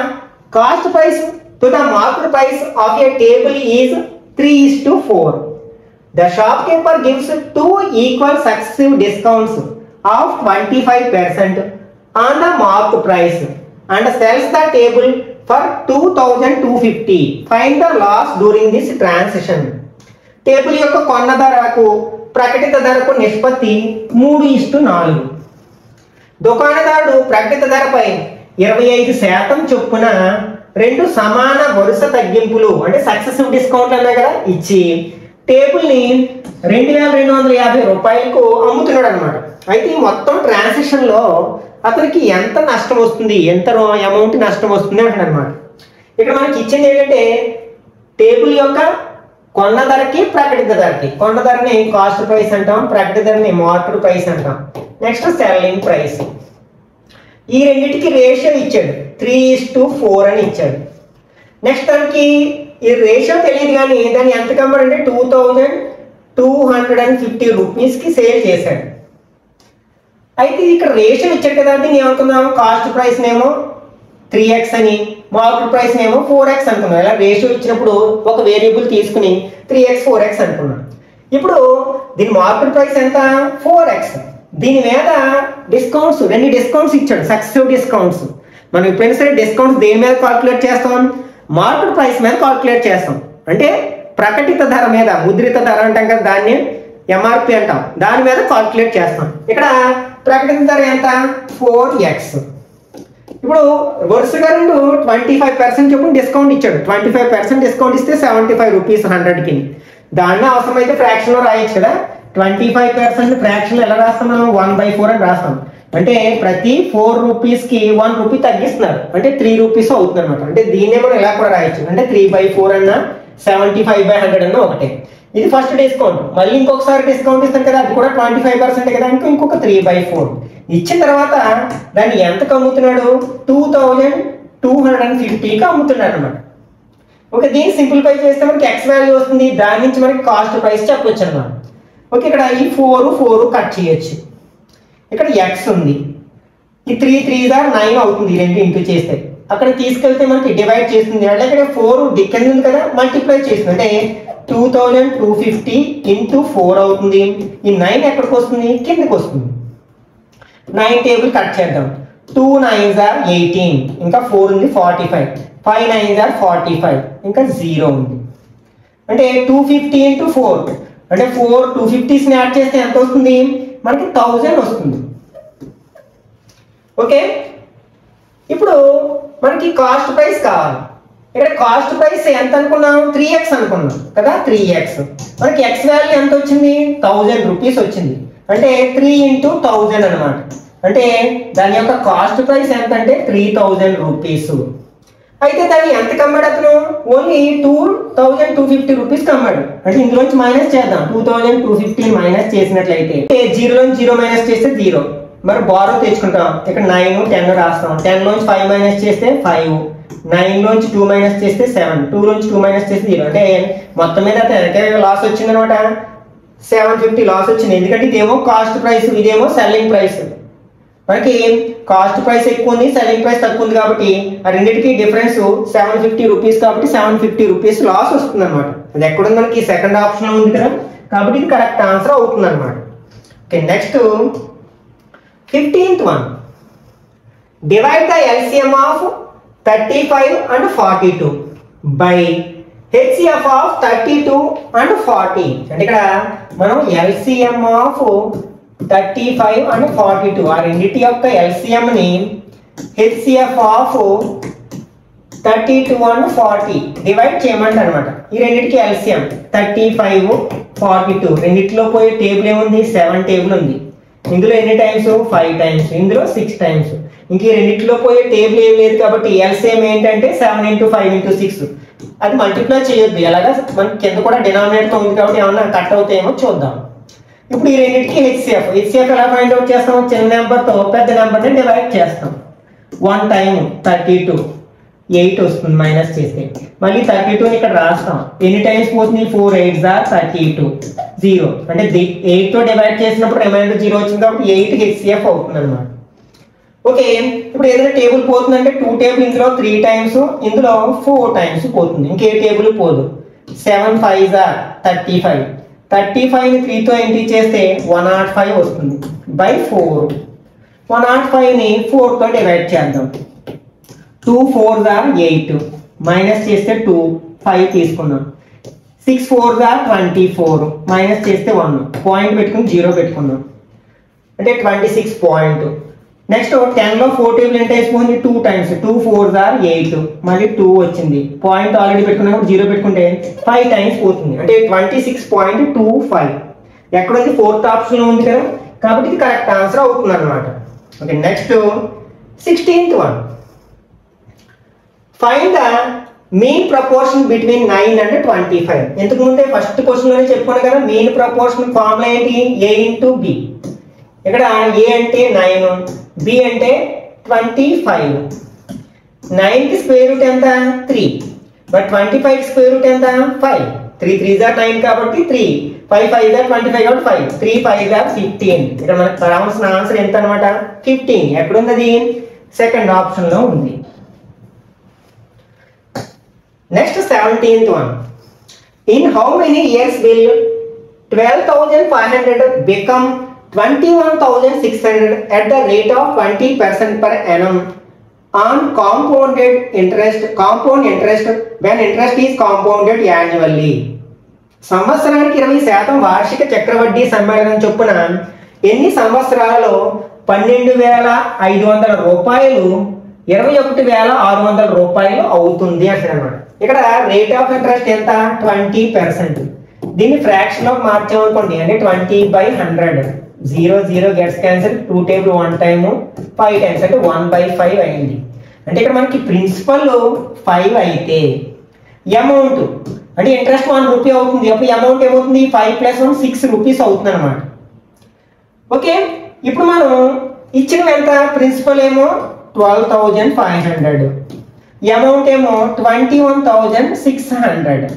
cost price to the market price of a table is three is to four the shopkeeper gives two equal successive discounts of twenty five percent on the mark price and sells the table for two thousand two fifty find the loss during this transaction table యొక్క కొన్న ధరకు ప్రకటిత ధరకు నిష్పత్తి మూడు ఇష్టు నాలుగు దుకాణదారుడు ప్రకటిత ధరపై ఇరవై ఐదు శాతం చొప్పున రెండు సమాన వరుస తగ్గింపులు అంటే సక్సెసివ్ డిస్కౌంట్ అన్నా కదా ఇచ్చి టేబుల్ని రెండు వేల రెండు వందల యాభై రూపాయలకు అమ్ముతున్నాడు అనమాట అయితే ఈ మొత్తం ట్రాన్సాక్షన్ లో అతనికి ఎంత నష్టం వస్తుంది ఎంత అమౌంట్ నష్టం వస్తుంది అంటాడు అనమాట ఇక్కడ మనకి ఇచ్చింది ఏంటంటే టేబుల్ యొక్క కొన్న ధరకి ప్రకటిత ధరకి కొన్న ధరని కాస్ట్ ప్రైస్ అంటాం ప్రకటిత ధరని మార్కెట్ ప్రైస్ అంటాం నెక్స్ట్ సెల్లింగ్ ప్రైస్ ఈ రెండింటికి రేషియో ఇచ్చాడు త్రీ ఇస్ టు ఫోర్ అని ఇచ్చాడు నెక్స్ట్ దానికి ఈ రేషియో తెలియదు కానీ దాన్ని ఎంత కమ్మాడంటే two thousand two hundred and fifty రూపీస్కి సేల్ చేశాడు అయితే ఇక్కడ రేషియో ఇచ్చాడు కదా దీన్ని ఏమనుకుందాం కాస్ట్ ప్రైస్ నేమో త్రీ ఎక్స్ అని మార్కెట్ ప్రైస్ ఏమో ఫోర్ ఎక్స్ అనుకున్నాం ఇలా రేషియో ఇచ్చినప్పుడు ఒక వేరియబుల్ తీసుకుని త్రీ ఎక్స్ ఫోర్ ఎక్స్ అనుకున్నాం ఇప్పుడు దీని మార్కెట్ ప్రైస్ ఎంత ఫోర్ ఎక్స్ దీని మీద డిస్కౌంట్స్ రెండు డిస్కౌంట్స్ ఇచ్చాడు సక్సెసివ్ డిస్కౌంట్స్ మనం ఎప్పుడైనా సరే డిస్కౌంట్స్ దేని మీద కాల్కులేట్ చేస్తాం మార్కెట్ ప్రైస్ మీద కాల్కులేట్ చేస్తాం అంటే ప్రకటిత ధర మీద ముద్రిత ధర అంటాం కదా దాన్ని ఎంఆర్పి అంటాం దాని మీద కాల్కులేట్ చేస్తాం ఇక్కడ ప్రకటిత ధర ఎంత ఫోర్ ఎక్స్ ఇప్పుడు వరుసగా రెండు ట్వంటీ ఫైవ్ పర్సెంట్ చొప్పున డిస్కౌంట్ ఇచ్చాడు ట్వంటీ ఫైవ్ పర్సెంట్ డిస్కౌంట్ ఇస్తే సెవెంటీ ఫైవ్ రూపీస్ హండ్రెడ్కి దాన్ని అవసరమైతే ఫ్రాక్షన్లో రాయొచ్చు కదా ట్వంటీ ఫైవ్ పర్సెంట్ ఫ్రాక్షన్ ఎలా రాస్తాం మనం వన్ బై ఫోర్ అని రాస్తాం అంటే ప్రతి ఫోర్ రూపీస్కి వన్ రూపీ తగ్గిస్తున్నారు అంటే త్రీ రూపీస్ అవుతుంది అనమాట అంటే దీన్నే మనం ఇలా కూడా రాయొచ్చు అంటే త్రీ బై ఫోర్ అన్నా సెవెంటీ ఫైవ్ బై హండ్రెడ్ అన్న ఒకటే ఇది ఫస్ట్ డిస్కౌంట్ మళ్ళీ ఇంకొకసారి డిస్కౌంట్ ఇస్తాం కదా అది కూడా ట్వంటీ ఫైవ్ పర్సెంట్ కదా ఇంకో ఇంకొక త్రీ బై ఫోర్ ఇచ్చిన తర్వాత దాన్ని ఎంతకు అమ్ముతున్నాడు two thousand two hundred and ఫిఫ్టీకి అమ్ముతున్నాడు అనమాట ఓకే దీన్ని సింప్లిఫై చేస్తే మనకి ఎక్స్ వాల్యూ వస్తుంది దాని నుంచి మనకి కాస్ట్ ప్రైస్ చెప్పొచ్చు అనమాట ఓకే ఇక్కడ ఈ ఫోర్ ఫోర్ కట్ చేయొచ్చు ఇక్కడ ఎక్స్ ఉంది ఈ త్రీ త్రీ దార్ నైన్ అవుతుంది ఈ రెండు ఇంటూ చేస్తే అక్కడ తీసుకెళ్తే మనకి డివైడ్ చేస్తుంది అంటే ఇక్కడ ఫోర్ కింద ఉంది కదా మల్టిప్లై చేస్తుంది అంటే two thousand two fifty into four అవుతుంది ఈ నైన్ ఎక్కడికి వస్తుంది కిందకి వస్తుంది నైన్ టేబుల్ కట్ చేద్దాం టూ నైన్స్ ఆర్ ఎయిటీన్ ఇంకా ఫోర్ ఉంది forty five five nines are forty five ఇంకా జీరో ఉంది అంటే టూ ఫిఫ్టీ ఇంటూ ఫోర్ అంటే ఫోర్ టూ ఫిఫ్టీస్ని యాడ్ చేస్తే ఎంత వస్తుంది మనకి థౌజండ్ వస్తుంది ఓకే ఇప్పుడు మనకి కాస్ట్ ప్రైస్ కావాలి ఇక్కడ కాస్ట్ ప్రైస్ ఎంత అనుకున్నాం త్రీ ఎక్స్ అనుకున్నాం కదా త్రీ ఎక్స్ మనకి ఎక్స్ వాల్యూ ఎంత వచ్చింది థౌజండ్ రూపీస్ వచ్చింది అంటే త్రీ ఇంటూ థౌజండ్ అనమాట అంటే దాని యొక్క కాస్ట్ ప్రైస్ ఎంత అంటే త్రీ థౌజండ్ రూపీస్ అయితే దాన్ని ఎంత కమ్మాడు అతను only two thousand two fifty rupees కమ్మాడు అంటే ఇందులోంచి మైనస్ చేద్దాం two thousand two fifty minus చేసినట్లయితే జీరోలోంచి జీరో మైనస్ చేస్తే జీరో మరి బారో తెచ్చుకుంటాం ఇక్కడ నైన్ టెన్ రాస్తాం టెన్ లోంచి ఫైవ్ మైనస్ చేస్తే ఫైవ్ నైన్ లోంచి టూ మైనస్ చేస్తే సెవెన్ టూ లోంచి టూ మైనస్ చేస్తే జీరో అంటే మొత్తం మీద తనకే లాస్ వచ్చింది అనమాట సెవెన్ ఫిఫ్టీ లాస్ వచ్చింది ఎందుకంటే ఇదేమో కాస్ట్ ప్రైస్ ఇదేమో సెల్లింగ్ ప్రైస్ మనకి కాస్ట్ ప్రైస్ ఎక్కువ ఉంది సెల్లింగ్ ప్రైస్ తక్కువ ఉంది కాబట్టి ఆ రెండింటికి డిఫరెన్స్ సెవెన్ ఫిఫ్టీ రూపీస్ కాబట్టి సెవెన్ ఫిఫ్టీ రూపీస్ లాస్ వస్తుంది అనమాట అది ఎక్కడుంది మనకి సెకండ్ ఆప్షన్ ఉంది కదా కాబట్టి ఇది కరెక్ట్ ఆన్సర్ అవుతుంది అనమాట okay next fifteenth one divide the LCM of thirty five and forty two by HCF of thirty two and forty అంటే ఇక్కడ మనం LCM of thirty five and forty two ఆ రెండింటి యొక్క LCM ని HCF of thirty two and forty divide చేయమంట అనమాట ఈ రెండింటికి LCM thirty five forty two రెండిట్లో పోయే టేబుల్ ఏముంది సెవెన్ టేబుల్ ఉంది ఇందులో ఎన్ని టైమ్స్ ఫైవ్ టైమ్స్ ఇందులో సిక్స్ టైమ్స్ ఇంక ఈ రెండిట్లో పోయే టేబుల్ ఏం లేదు కాబట్టి ఎల్సిఎం ఏంటంటే seven into five into six అది మల్టిప్లై చేయొద్దు ఎలాగా మనకి కింద కూడా డినామినేటర్ ఉంది కాబట్టి ఏమన్నా కట్ అవుతాయేమో చూద్దాం ఇప్పుడు ఈ రెండింటికి హెచ్సిఎఫ్ హెచ్సిఎఫ్ ఎలా ఫైండ్ అవుట్ చేస్తాం చిన్న నెంబర్తో పెద్ద నెంబర్ని డివైడ్ చేస్తాం one time thirty two eight వస్తుంది మైనస్ చేస్తే మళ్ళీ థర్టీ టూని ఇక్కడ రాస్తాం ఎన్ని టైమ్స్ పోతుంది four eight are thirty two zero అంటే ఎయిట్ తో డివైడ్ చేసినప్పుడు రిమైండర్ జీరో వచ్చింది కాబట్టి ఎయిట్ హెచ్సిఎఫ్ అవుతుంది అనమాట ఓకే ఇప్పుడు ఏదైనా టేబుల్ పోతుందంటే టూ టేబుల్ ఇందులో త్రీ టైమ్స్ ఇందులో ఫోర్ టైమ్స్ పోతుంది ఇంకే టేబుల్ పోదు seven five jar thirty five thirty ఫైవ్ని త్రీతో ఎంట్రీ చేస్తే వన్ నాట్ ఫైవ్ వస్తుంది by four one nought five ఫోర్తో డివైడ్ చేద్దాం two four jar eight minus చేస్తే టూ ఫైవ్ తీసుకున్నాం six four jar twenty four minus చేస్తే వన్ పాయింట్ పెట్టుకుని జీరో పెట్టుకున్నాం అంటే twenty six point next ten లో ఫోర్ టేబుల్ ఎంత వేసుకుంది two times two four are eight మళ్ళీ టూ వచ్చింది పాయింట్ ఆల్రెడీ పెట్టుకున్నప్పుడు జీరో పెట్టుకుంటే ఫైవ్ టైమ్స్ పోతుంది అంటే twenty six point two five ఎక్కడుంది ఫోర్త్ ఆప్షన్ లో ఉంది కదా కాబట్టి ఇది కరెక్ట్ ఆన్సర్ అవుతుంది అనమాట okay next sixteenth one find the mean proportion between nine and twenty five ఇంతకు ముందే ఫస్ట్ క్వశ్చన్ లోనే చెప్పుకున్నాను కదా మీన్ ప్రపోర్షన్ ఫార్ములా ఏంటి ఏ ఇంటూ బి ఇక్కడ ఏ అంటే నైన్ బి అంటే ట్వంటీ ఫైవ్ నైన్కి స్క్వేర్ రూట్ ఎంత three but twenty five square root ఎంత five three three jar nine కాబట్టి three five five jar twenty five కాబట్టి five three five are fifteen ఇక్కడ మనకు రావాల్సిన ఆన్సర్ ఎంత అనమాట ఫిఫ్టీన్ ఎక్కడుంది అది సెకండ్ ఆప్షన్ లో ఉంది next seventeenth one in how many years will twelve thousand five hundred become twenty one thousand six hundred at the rate of twenty percent per annum on compounded interest compound interest when interest is compounded annually సంవత్సరానికి ఇరవై శాతం వార్షిక చక్రవడ్డీ సమ్మేళనం చొప్పున ఎన్ని సంవత్సరాలలో పన్నెండు వేల ఐదు వందల రూపాయలు ఇరవై ఒకటి వేల ఆరు వందల రూపాయలు అవుతుంది అంటాడు అనమాట ఇక్కడ రేట్ ఆఫ్ ఇంట్రెస్ట్ ఎంత ట్వంటీ పర్సెంట్ దీన్ని ఫ్రాక్షన్ ఆఫ్ మార్చామనుకోండి అంటే twenty by hundred zero zero gets cancel two table one time five times అంటే వన్ బై ఫైవ్ అయింది అంటే ఇక్కడ మనకి ప్రిన్సిపల్ ఫైవ్ అయితే అమౌంట్ అంటే ఇంట్రెస్ట్ వన్ రూపీ అవుతుంది అప్పుడు అమౌంట్ ఏమవుతుంది five plus one six rupees అవుతుంది అనమాట ఓకే ఇప్పుడు మనం ఇచ్చిన ఎంత ప్రిన్సిపల్ ఏమో twelve thousand five hundred amount ఏమో twenty one thousand six hundred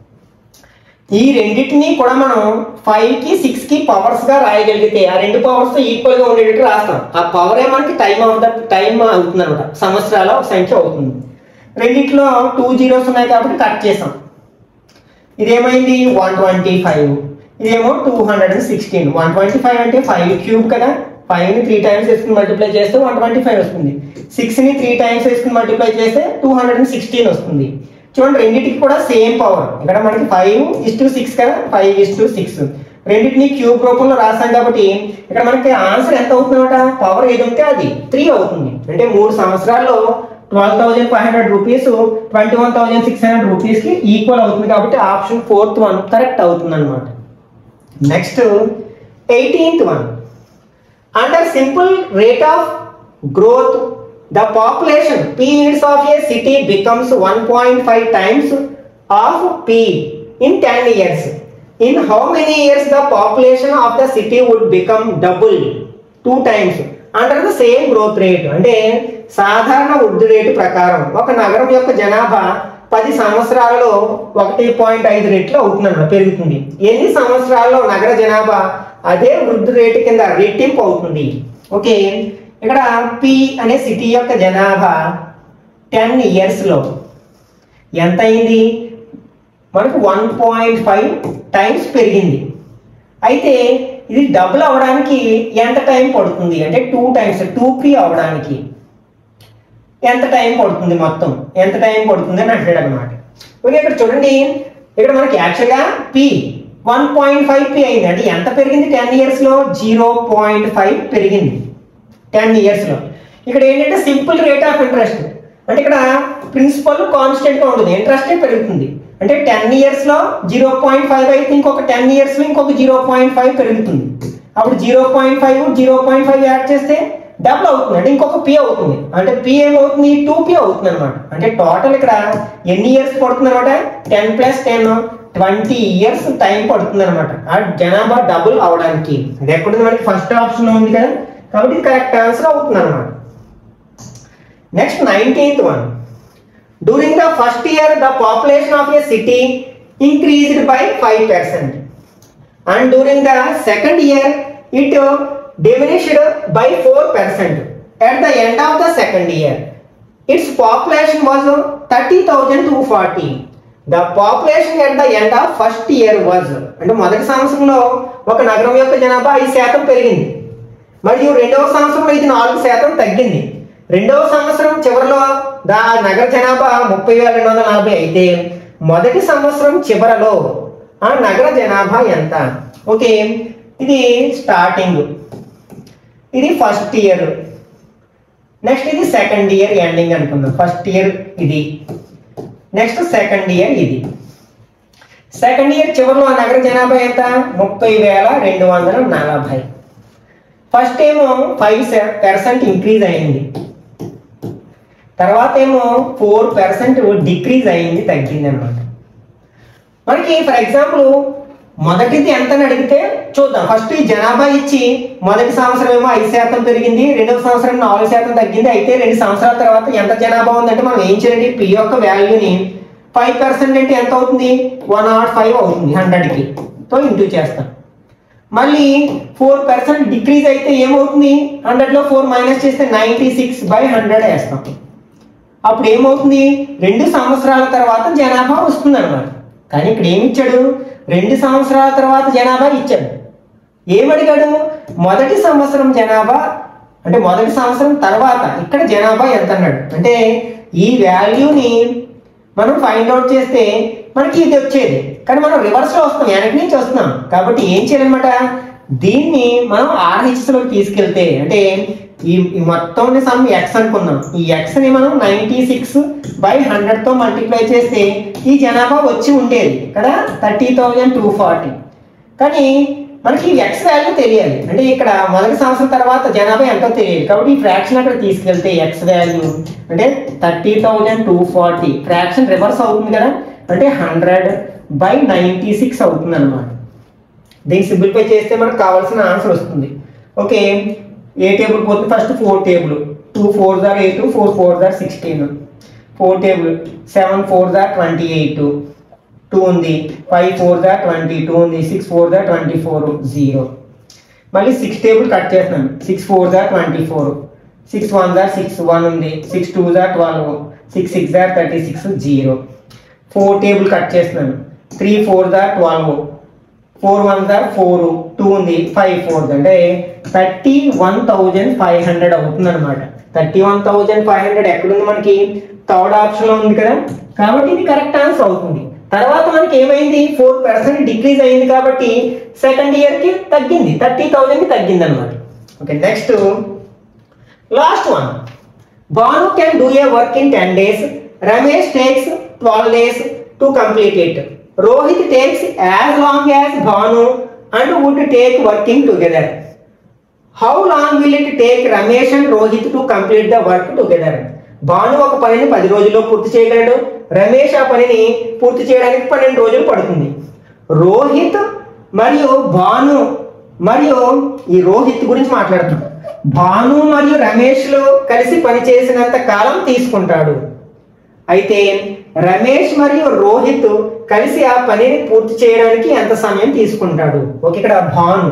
ఈ రెండింటిని కూడా మనం ఫైవ్ కి సిక్స్ కి పవర్స్ గా రాయగలిగితే ఆ రెండు పవర్స్ ఈక్వల్ గా ఉండేటట్టు రాస్తాం ఆ పవర్ ఏ మనకి టైం అవుతుంది టైం అవుతుంది అనమాట సంవత్సరాల ఒక సంఖ్య అవుతుంది రెండిట్లో టూ జీరోస్ ఉన్నాయి కాబట్టి కట్ చేసాం ఇదేమైంది వన్ ట్వంటీ ఫైవ్ ఇదేమో two hundred and sixteen one twenty five అంటే ఫైవ్ క్యూబ్ కదా ఫైవ్ ని త్రీ టైమ్స్ వేసుకుని మల్టిప్లై చేస్తే వన్ ట్వంటీ ఫైవ్ వస్తుంది సిక్స్ ని త్రీ టైమ్స్ వేసుకుని మల్టిప్లై చేస్తే టూ హండ్రెడ్ అండ్ సిక్స్టీన్ వస్తుంది చూడండి రెండింటికి కూడా సేమ్ పవర్ ఇక్కడ మనకి ఫైవ్ ఇస్ టు సిక్స్ కదా ఫైవ్ ఇస్ టు సిక్స్ రెండింటిని క్యూబ్ రూపంలో రాసాం కాబట్టి ఇక్కడ మనకి ఆన్సర్ ఎంత అవుతుంది అనమాట పవర్ ఏది ఉంటే అది త్రీ అవుతుంది అంటే మూడు సంవత్సరాల్లో twelve thousand five hundred rupees twenty one thousand six hundred rupees కి ఈక్వల్ అవుతుంది కాబట్టి ఆప్షన్ ఫోర్త్ వన్ కరెక్ట్ అవుతుంది అనమాట next eighteenth one under simple rate of growth the population p units of a city becomes 1.5 times of p in 10 years in how many years the population of the city would become double two times under the same growth rate అంటే సాధారణ వృద్ధి rate ప్రకారం ఒక నగరం యొక్క జనాభా పది సంవత్సరాలలో ఒకటి పాయింట్ ఐదు రెట్లు అవుతుందన్నమాట పెరుగుతుంది ఎన్ని సంవత్సరాల్లో నగర జనాభా అదే వృద్ధి రేటు కింద రెట్టింపు అవుతుంది ఓకే ఇక్కడ పి అనే సిటీ యొక్క జనాభా టెన్ ఇయర్స్లో ఎంత అయింది మనకు వన్ పాయింట్ ఫైవ్ టైమ్స్ పెరిగింది అయితే ఇది డబుల్ అవడానికి ఎంత టైం పడుతుంది అంటే టూ టైమ్స్ టూ పి అవడానికి ఎంత టైం పడుతుంది మొత్తం ఎంత టైం పడుతుంది అని అంటాడు అనమాట ఓకే ఇక్కడ చూడండి ఇక్కడ మనకి యాక్చువల్గా P one point five P అయింది అంటే ఎంత పెరిగింది టెన్ ఇయర్స్లో జీరో పాయింట్ ఫైవ్ పెరిగింది టెన్ ఇయర్స్లో ఇక్కడ ఏంటంటే సింపుల్ రేట్ ఆఫ్ ఇంట్రెస్ట్ అంటే ఇక్కడ ప్రిన్సిపల్ కాన్స్టెంట్గా ఉంటుంది ఇంట్రెస్టే పెరుగుతుంది అంటే టెన్ ఇయర్స్లో జీరో పాయింట్ ఫైవ్ అయితే ఇంకొక టెన్ ఇయర్స్లో ఇంకొక జీరో పాయింట్ ఫైవ్ పెరుగుతుంది అప్పుడు zero point five zero point five add చేస్తే డబుల్ అవుతుంది అంటే ఇంకొక పి అవుతుంది అంటే పి ఏమవుతుంది టూ పి అవుతుంది అనమాట అంటే టోటల్ ఇక్కడ ఎన్ని ఇయర్స్ పడుతుంది అనమాట ten plus ten twenty years time పడుతుంది అనమాట ఆ జనాభా డబుల్ అవడానికి అది ఎక్కడుంది మనకి ఫస్ట్ ఆప్షన్ ఉంది కదా కాబట్టి ఇది కరెక్ట్ ఆన్సర్ అవుతుంది అనమాట next nineteenth one during the first year the population of a city increased by five percent and during the second year it diminished by four percent at the end of the second year. Its population was 30,240. The population at the end of first year was అంటే మొదటి సంవత్సరంలో ఒక నగరం యొక్క జనాభా ఐదు శాతం పెరిగింది మరియు రెండవ సంవత్సరంలో ఇది నాలుగు శాతం తగ్గింది రెండవ సంవత్సరం చివరిలో దా నగర జనాభా ముప్పై వేల రెండు వందల నలభై అయితే మొదటి సంవత్సరం చివరలో ఆ నగర జనాభా ఎంత ఓకే ఇది స్టార్టింగ్ ఇది ఫస్ట్ ఇయర్ నెక్స్ట్ ఇది సెకండ్ ఇయర్ ఎండింగ్ అనుకుందాం ఫస్ట్ ఇయర్ ఇది నెక్స్ట్ సెకండ్ ఇయర్ ఇది సెకండ్ ఇయర్ చివరిలో ఆ నగర జనాభా ఎంత ముప్పై వేల రెండు వందల నలభై ఫస్ట్ ఏమో ఫైవ్ పర్సెంట్ ఇంక్రీజ్ అయింది తర్వాత ఏమో ఫోర్ పర్సెంట్ డిక్రీజ్ అయింది తగ్గింది అనమాట మనకి ఫర్ ఎగ్జాంపుల్ మొదటిది ఎంత అని అడిగితే చూద్దాం ఫస్ట్ ఈ జనాభా ఇచ్చి మొదటి సంవత్సరం ఏమో ఐదు శాతం పెరిగింది రెండవ సంవత్సరం నాలుగు శాతం తగ్గింది అయితే రెండు సంవత్సరాల తర్వాత ఎంత జనాభా ఉందంటే మనం ఏం చేయాలి పి యొక్క వాల్యూని ఫైవ్ పర్సెంట్ అంటే ఎంత అవుతుంది వన్ నాట్ ఫైవ్ అవుతుంది హండ్రెడ్కి తో ఇంటూ చేస్తాం మళ్ళీ ఫోర్ పర్సెంట్ డిక్రీజ్ అయితే ఏమవుతుంది హండ్రెడ్లో ఫోర్ మైనస్ చేస్తే నైంటీ సిక్స్ బై హండ్రెడ్ వేస్తాం అప్పుడు ఏమవుతుంది రెండు సంవత్సరాల తర్వాత జనాభా వస్తుంది అనమాట కానీ ఇక్కడ ఏమి ఇచ్చాడు రెండు సంవత్సరాల తర్వాత జనాభా ఇచ్చాడు ఏమడిగాడు మొదటి సంవత్సరం జనాభా అంటే మొదటి సంవత్సరం తర్వాత ఇక్కడ జనాభా ఎంత అన్నాడు అంటే ఈ వాల్యూని మనం ఫైండ్ అవుట్ చేస్తే మనకి ఇది వచ్చేది కానీ మనం రివర్స్లో వస్తాం వెనక నుంచి వస్తున్నాం కాబట్టి ఏం చేయాలన్నమాట దీన్ని మనం RHS లోకి తీసుకెళ్తే అంటే ఈ ఈ మొత్తం సమ్ ఎక్స్ అనుకున్నాం ఈ ఎక్స్ ని మనం నైన్టీ సిక్స్ బై హండ్రెడ్ తో మల్టిప్లై చేస్తే ఈ జనాభా వచ్చి ఉండేది ఇక్కడ థర్టీ థౌజండ్ టూ ఫార్టీ కానీ మనకి ఎక్స్ వాల్యూ తెలియాలి అంటే ఇక్కడ మొదటి సంవత్సరం తర్వాత జనాభా ఎంతో తెలియాలి కాబట్టి ఈ ఫ్రాక్షన్ అక్కడ తీసుకెళ్తే ఎక్స్ వాల్యూ అంటే thirty thousand two forty fraction reverse అవుతుంది కదా అంటే హండ్రెడ్ బై నైంటీ సిక్స్ అవుతుంది అనమాట దీన్ని సింప్లిఫై చేస్తే మనకు కావాల్సిన ఆన్సర్ వస్తుంది ఓకే ఏ టేబుల్ పోతుంది first four table two four Dar eight four four are sixteen four table seven four Dar twenty eight two ఉంది five four Dar twenty two ఉంది six four Dar twenty four zero మళ్ళీ సిక్స్ టేబుల్ కట్ చేస్తున్నాను six four Dar twenty four six one are six one ఉంది six two are twelve six six are thirty six zero four table cut చేస్తున్నాను three four are twelve four one are four two ఉంది five four అంటే thirty one thousand five hundred అవుతుంది అనమాట thirty one thousand five hundred ఎక్కడుంది మనకి third option లో ఉంది కదా కాబట్టి ఇది కరెక్ట్ ఆన్సర్ అవుతుంది తర్వాత మనకి ఏమైంది ఫోర్ పర్సెంట్ డిక్రీజ్ అయింది కాబట్టి సెకండ్ ఇయర్ కి తగ్గింది థర్టీ థౌజండ్ కి తగ్గింది అనమాట okay next last one Bhanu can do a work in ten days Ramesh takes twelve days to complete it Rohit takes as long as Bhanu and would take working together how long will it take Ramesh and Rohit to complete the work together Bhanu ఒక పనిని పది రోజుల్లో పూర్తి చేయగలడు రమేష్ ఆ పనిని పూర్తి చేయడానికి పన్నెండు రోజులు పడుతుంది రోహిత్ మరియు భాను మరియు ఈ రోహిత్ గురించి మాట్లాడుతున్నాం భాను మరియు రమేష్లు కలిసి పనిచేసినంత కాలం తీసుకుంటాడు అయితే రమేష్ మరియు రోహిత్ కలిసి ఆ పనిని పూర్తి చేయడానికి ఎంత సమయం తీసుకుంటాడు ఓకే ఇక్కడ భాను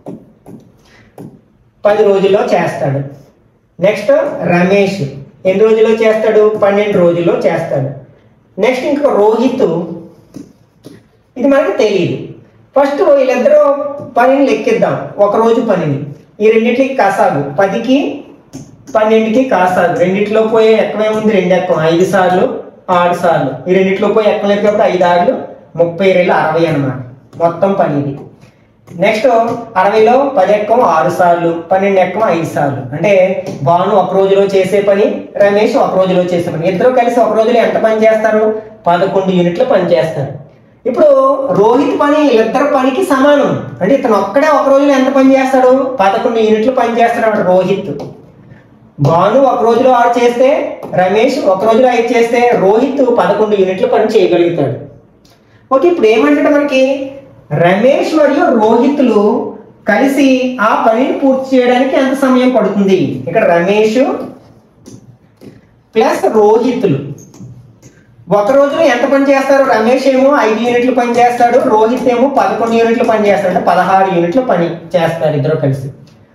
పది రోజుల్లో చేస్తాడు నెక్స్ట్ రమేష్ ఎన్ని రోజుల్లో చేస్తాడు పన్నెండు రోజుల్లో చేస్తాడు నెక్స్ట్ ఇంకో రోహిత్ ఇది మనకు తెలియదు ఫస్ట్ వీళ్ళిద్దరూ పనిని లెక్కిద్దాం ఒక రోజు పనిని ఈ రెండింటికి కాసాగు పదికి పన్నెండుకి కాసాగు రెండిట్లో పోయే ఎక్కమేముంది రెండు ఎక్కం ఐదు సార్లు ఆరు సార్లు ఈ రెండిట్లో పోయి ఎక్కం లెక్కినప్పుడు ఐదు ఆరులు ముప్పై రెండు అరవై అన్నమాట మొత్తం పని ఇది నెక్స్ట్ అరవైలో పది ఎక్కం ఆరు సార్లు పన్నెండు ఎక్కం ఐదు సార్లు అంటే భాను ఒక రోజులో చేసే పని రమేష్ ఒక రోజులో చేసే పని ఇద్దరు కలిసి ఒక రోజులో ఎంత పని చేస్తారు పదకొండు యూనిట్లు పని చేస్తారు ఇప్పుడు రోహిత్ పని ఇద్దరు పనికి సమానం అంటే ఇతను ఒక్కడే ఒక రోజులో ఎంత పని చేస్తాడు పదకొండు యూనిట్లు పని చేస్తాడు అన్నమాట రోహిత్ భాను ఒక రోజులో ఆరు చేస్తే రమేష్ ఒక రోజులో ఐదు చేస్తే రోహిత్ పదకొండు యూనిట్లు పని చేయగలుగుతాడు ఓకే ఇప్పుడు ఏమంటే మనకి రమేష్ మరియు రోహిత్లు కలిసి ఆ పనిని పూర్తి చేయడానికి ఎంత సమయం పడుతుంది ఇక్కడ రమేష్ ప్లస్ రోహిత్లు ఒక రోజులో ఎంత పని చేస్తారు రమేష్ ఏమో ఐదు యూనిట్లు పని చేస్తాడు రోహిత్ ఏమో పదకొండు యూనిట్లు పని చేస్తాడు అంటే పదహారు యూనిట్లు పని చేస్తారు ఇద్దరు కలిసి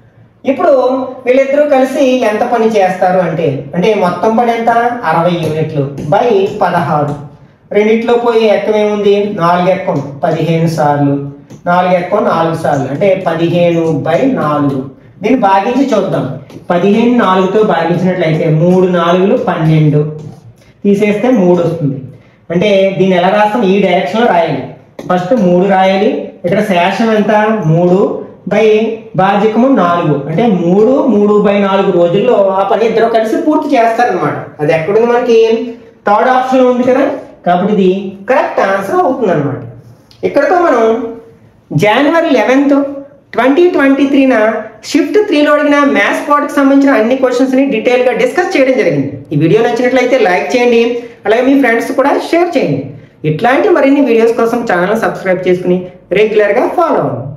ఇప్పుడు వీళ్ళిద్దరూ కలిసి ఎంత పని చేస్తారు అంటే అంటే మొత్తం పని ఎంత అరవై యూనిట్లు బై పదహారు రెండిట్లో పోయి ఎక్కం ఏముంది నాలుగు ఎక్కం పదిహేను సార్లు నాలుగు ఎక్కం నాలుగు సార్లు అంటే పదిహేను బై నాలుగు దీన్ని భాగించి చూద్దాం పదిహేను నాలుగుతో భాగించినట్లయితే మూడు నాలుగులు పన్నెండు తీసేస్తే మూడు వస్తుంది అంటే దీన్ని ఎలా రాస్తాం ఈ డైరెక్షన్లో రాయాలి ఫస్ట్ మూడు రాయాలి ఇక్కడ శేషం ఎంత మూడు బై బాధ్యకము నాలుగు అంటే మూడు మూడు బై నాలుగు రోజుల్లో ఆ పని ఇద్దరు కలిసి పూర్తి చేస్తారనమాట అది ఎక్కడుంది మనకి థర్డ్ ఆప్షన్ ఉంది కదా కాబట్టి ఇది కరెక్ట్ ఆన్సర్ అవుతుంది అనమాట ఇక్కడతో మనం జనవరి లెవెన్త్ ట్వంటీ ట్వంటీ త్రీన షిఫ్ట్ త్రీలో అడిగిన మ్యాథ్స్ పార్ట్కి సంబంధించిన అన్ని క్వశ్చన్స్ని డీటెయిల్గా డిస్కస్ చేయడం జరిగింది ఈ వీడియో నచ్చినట్లయితే లైక్ చేయండి అలాగే మీ ఫ్రెండ్స్ కూడా షేర్ చేయండి ఇట్లాంటి మరిన్ని వీడియోస్ కోసం ఛానల్ సబ్స్క్రైబ్ చేసుకుని రెగ్యులర్గా ఫాలో అవ్వండి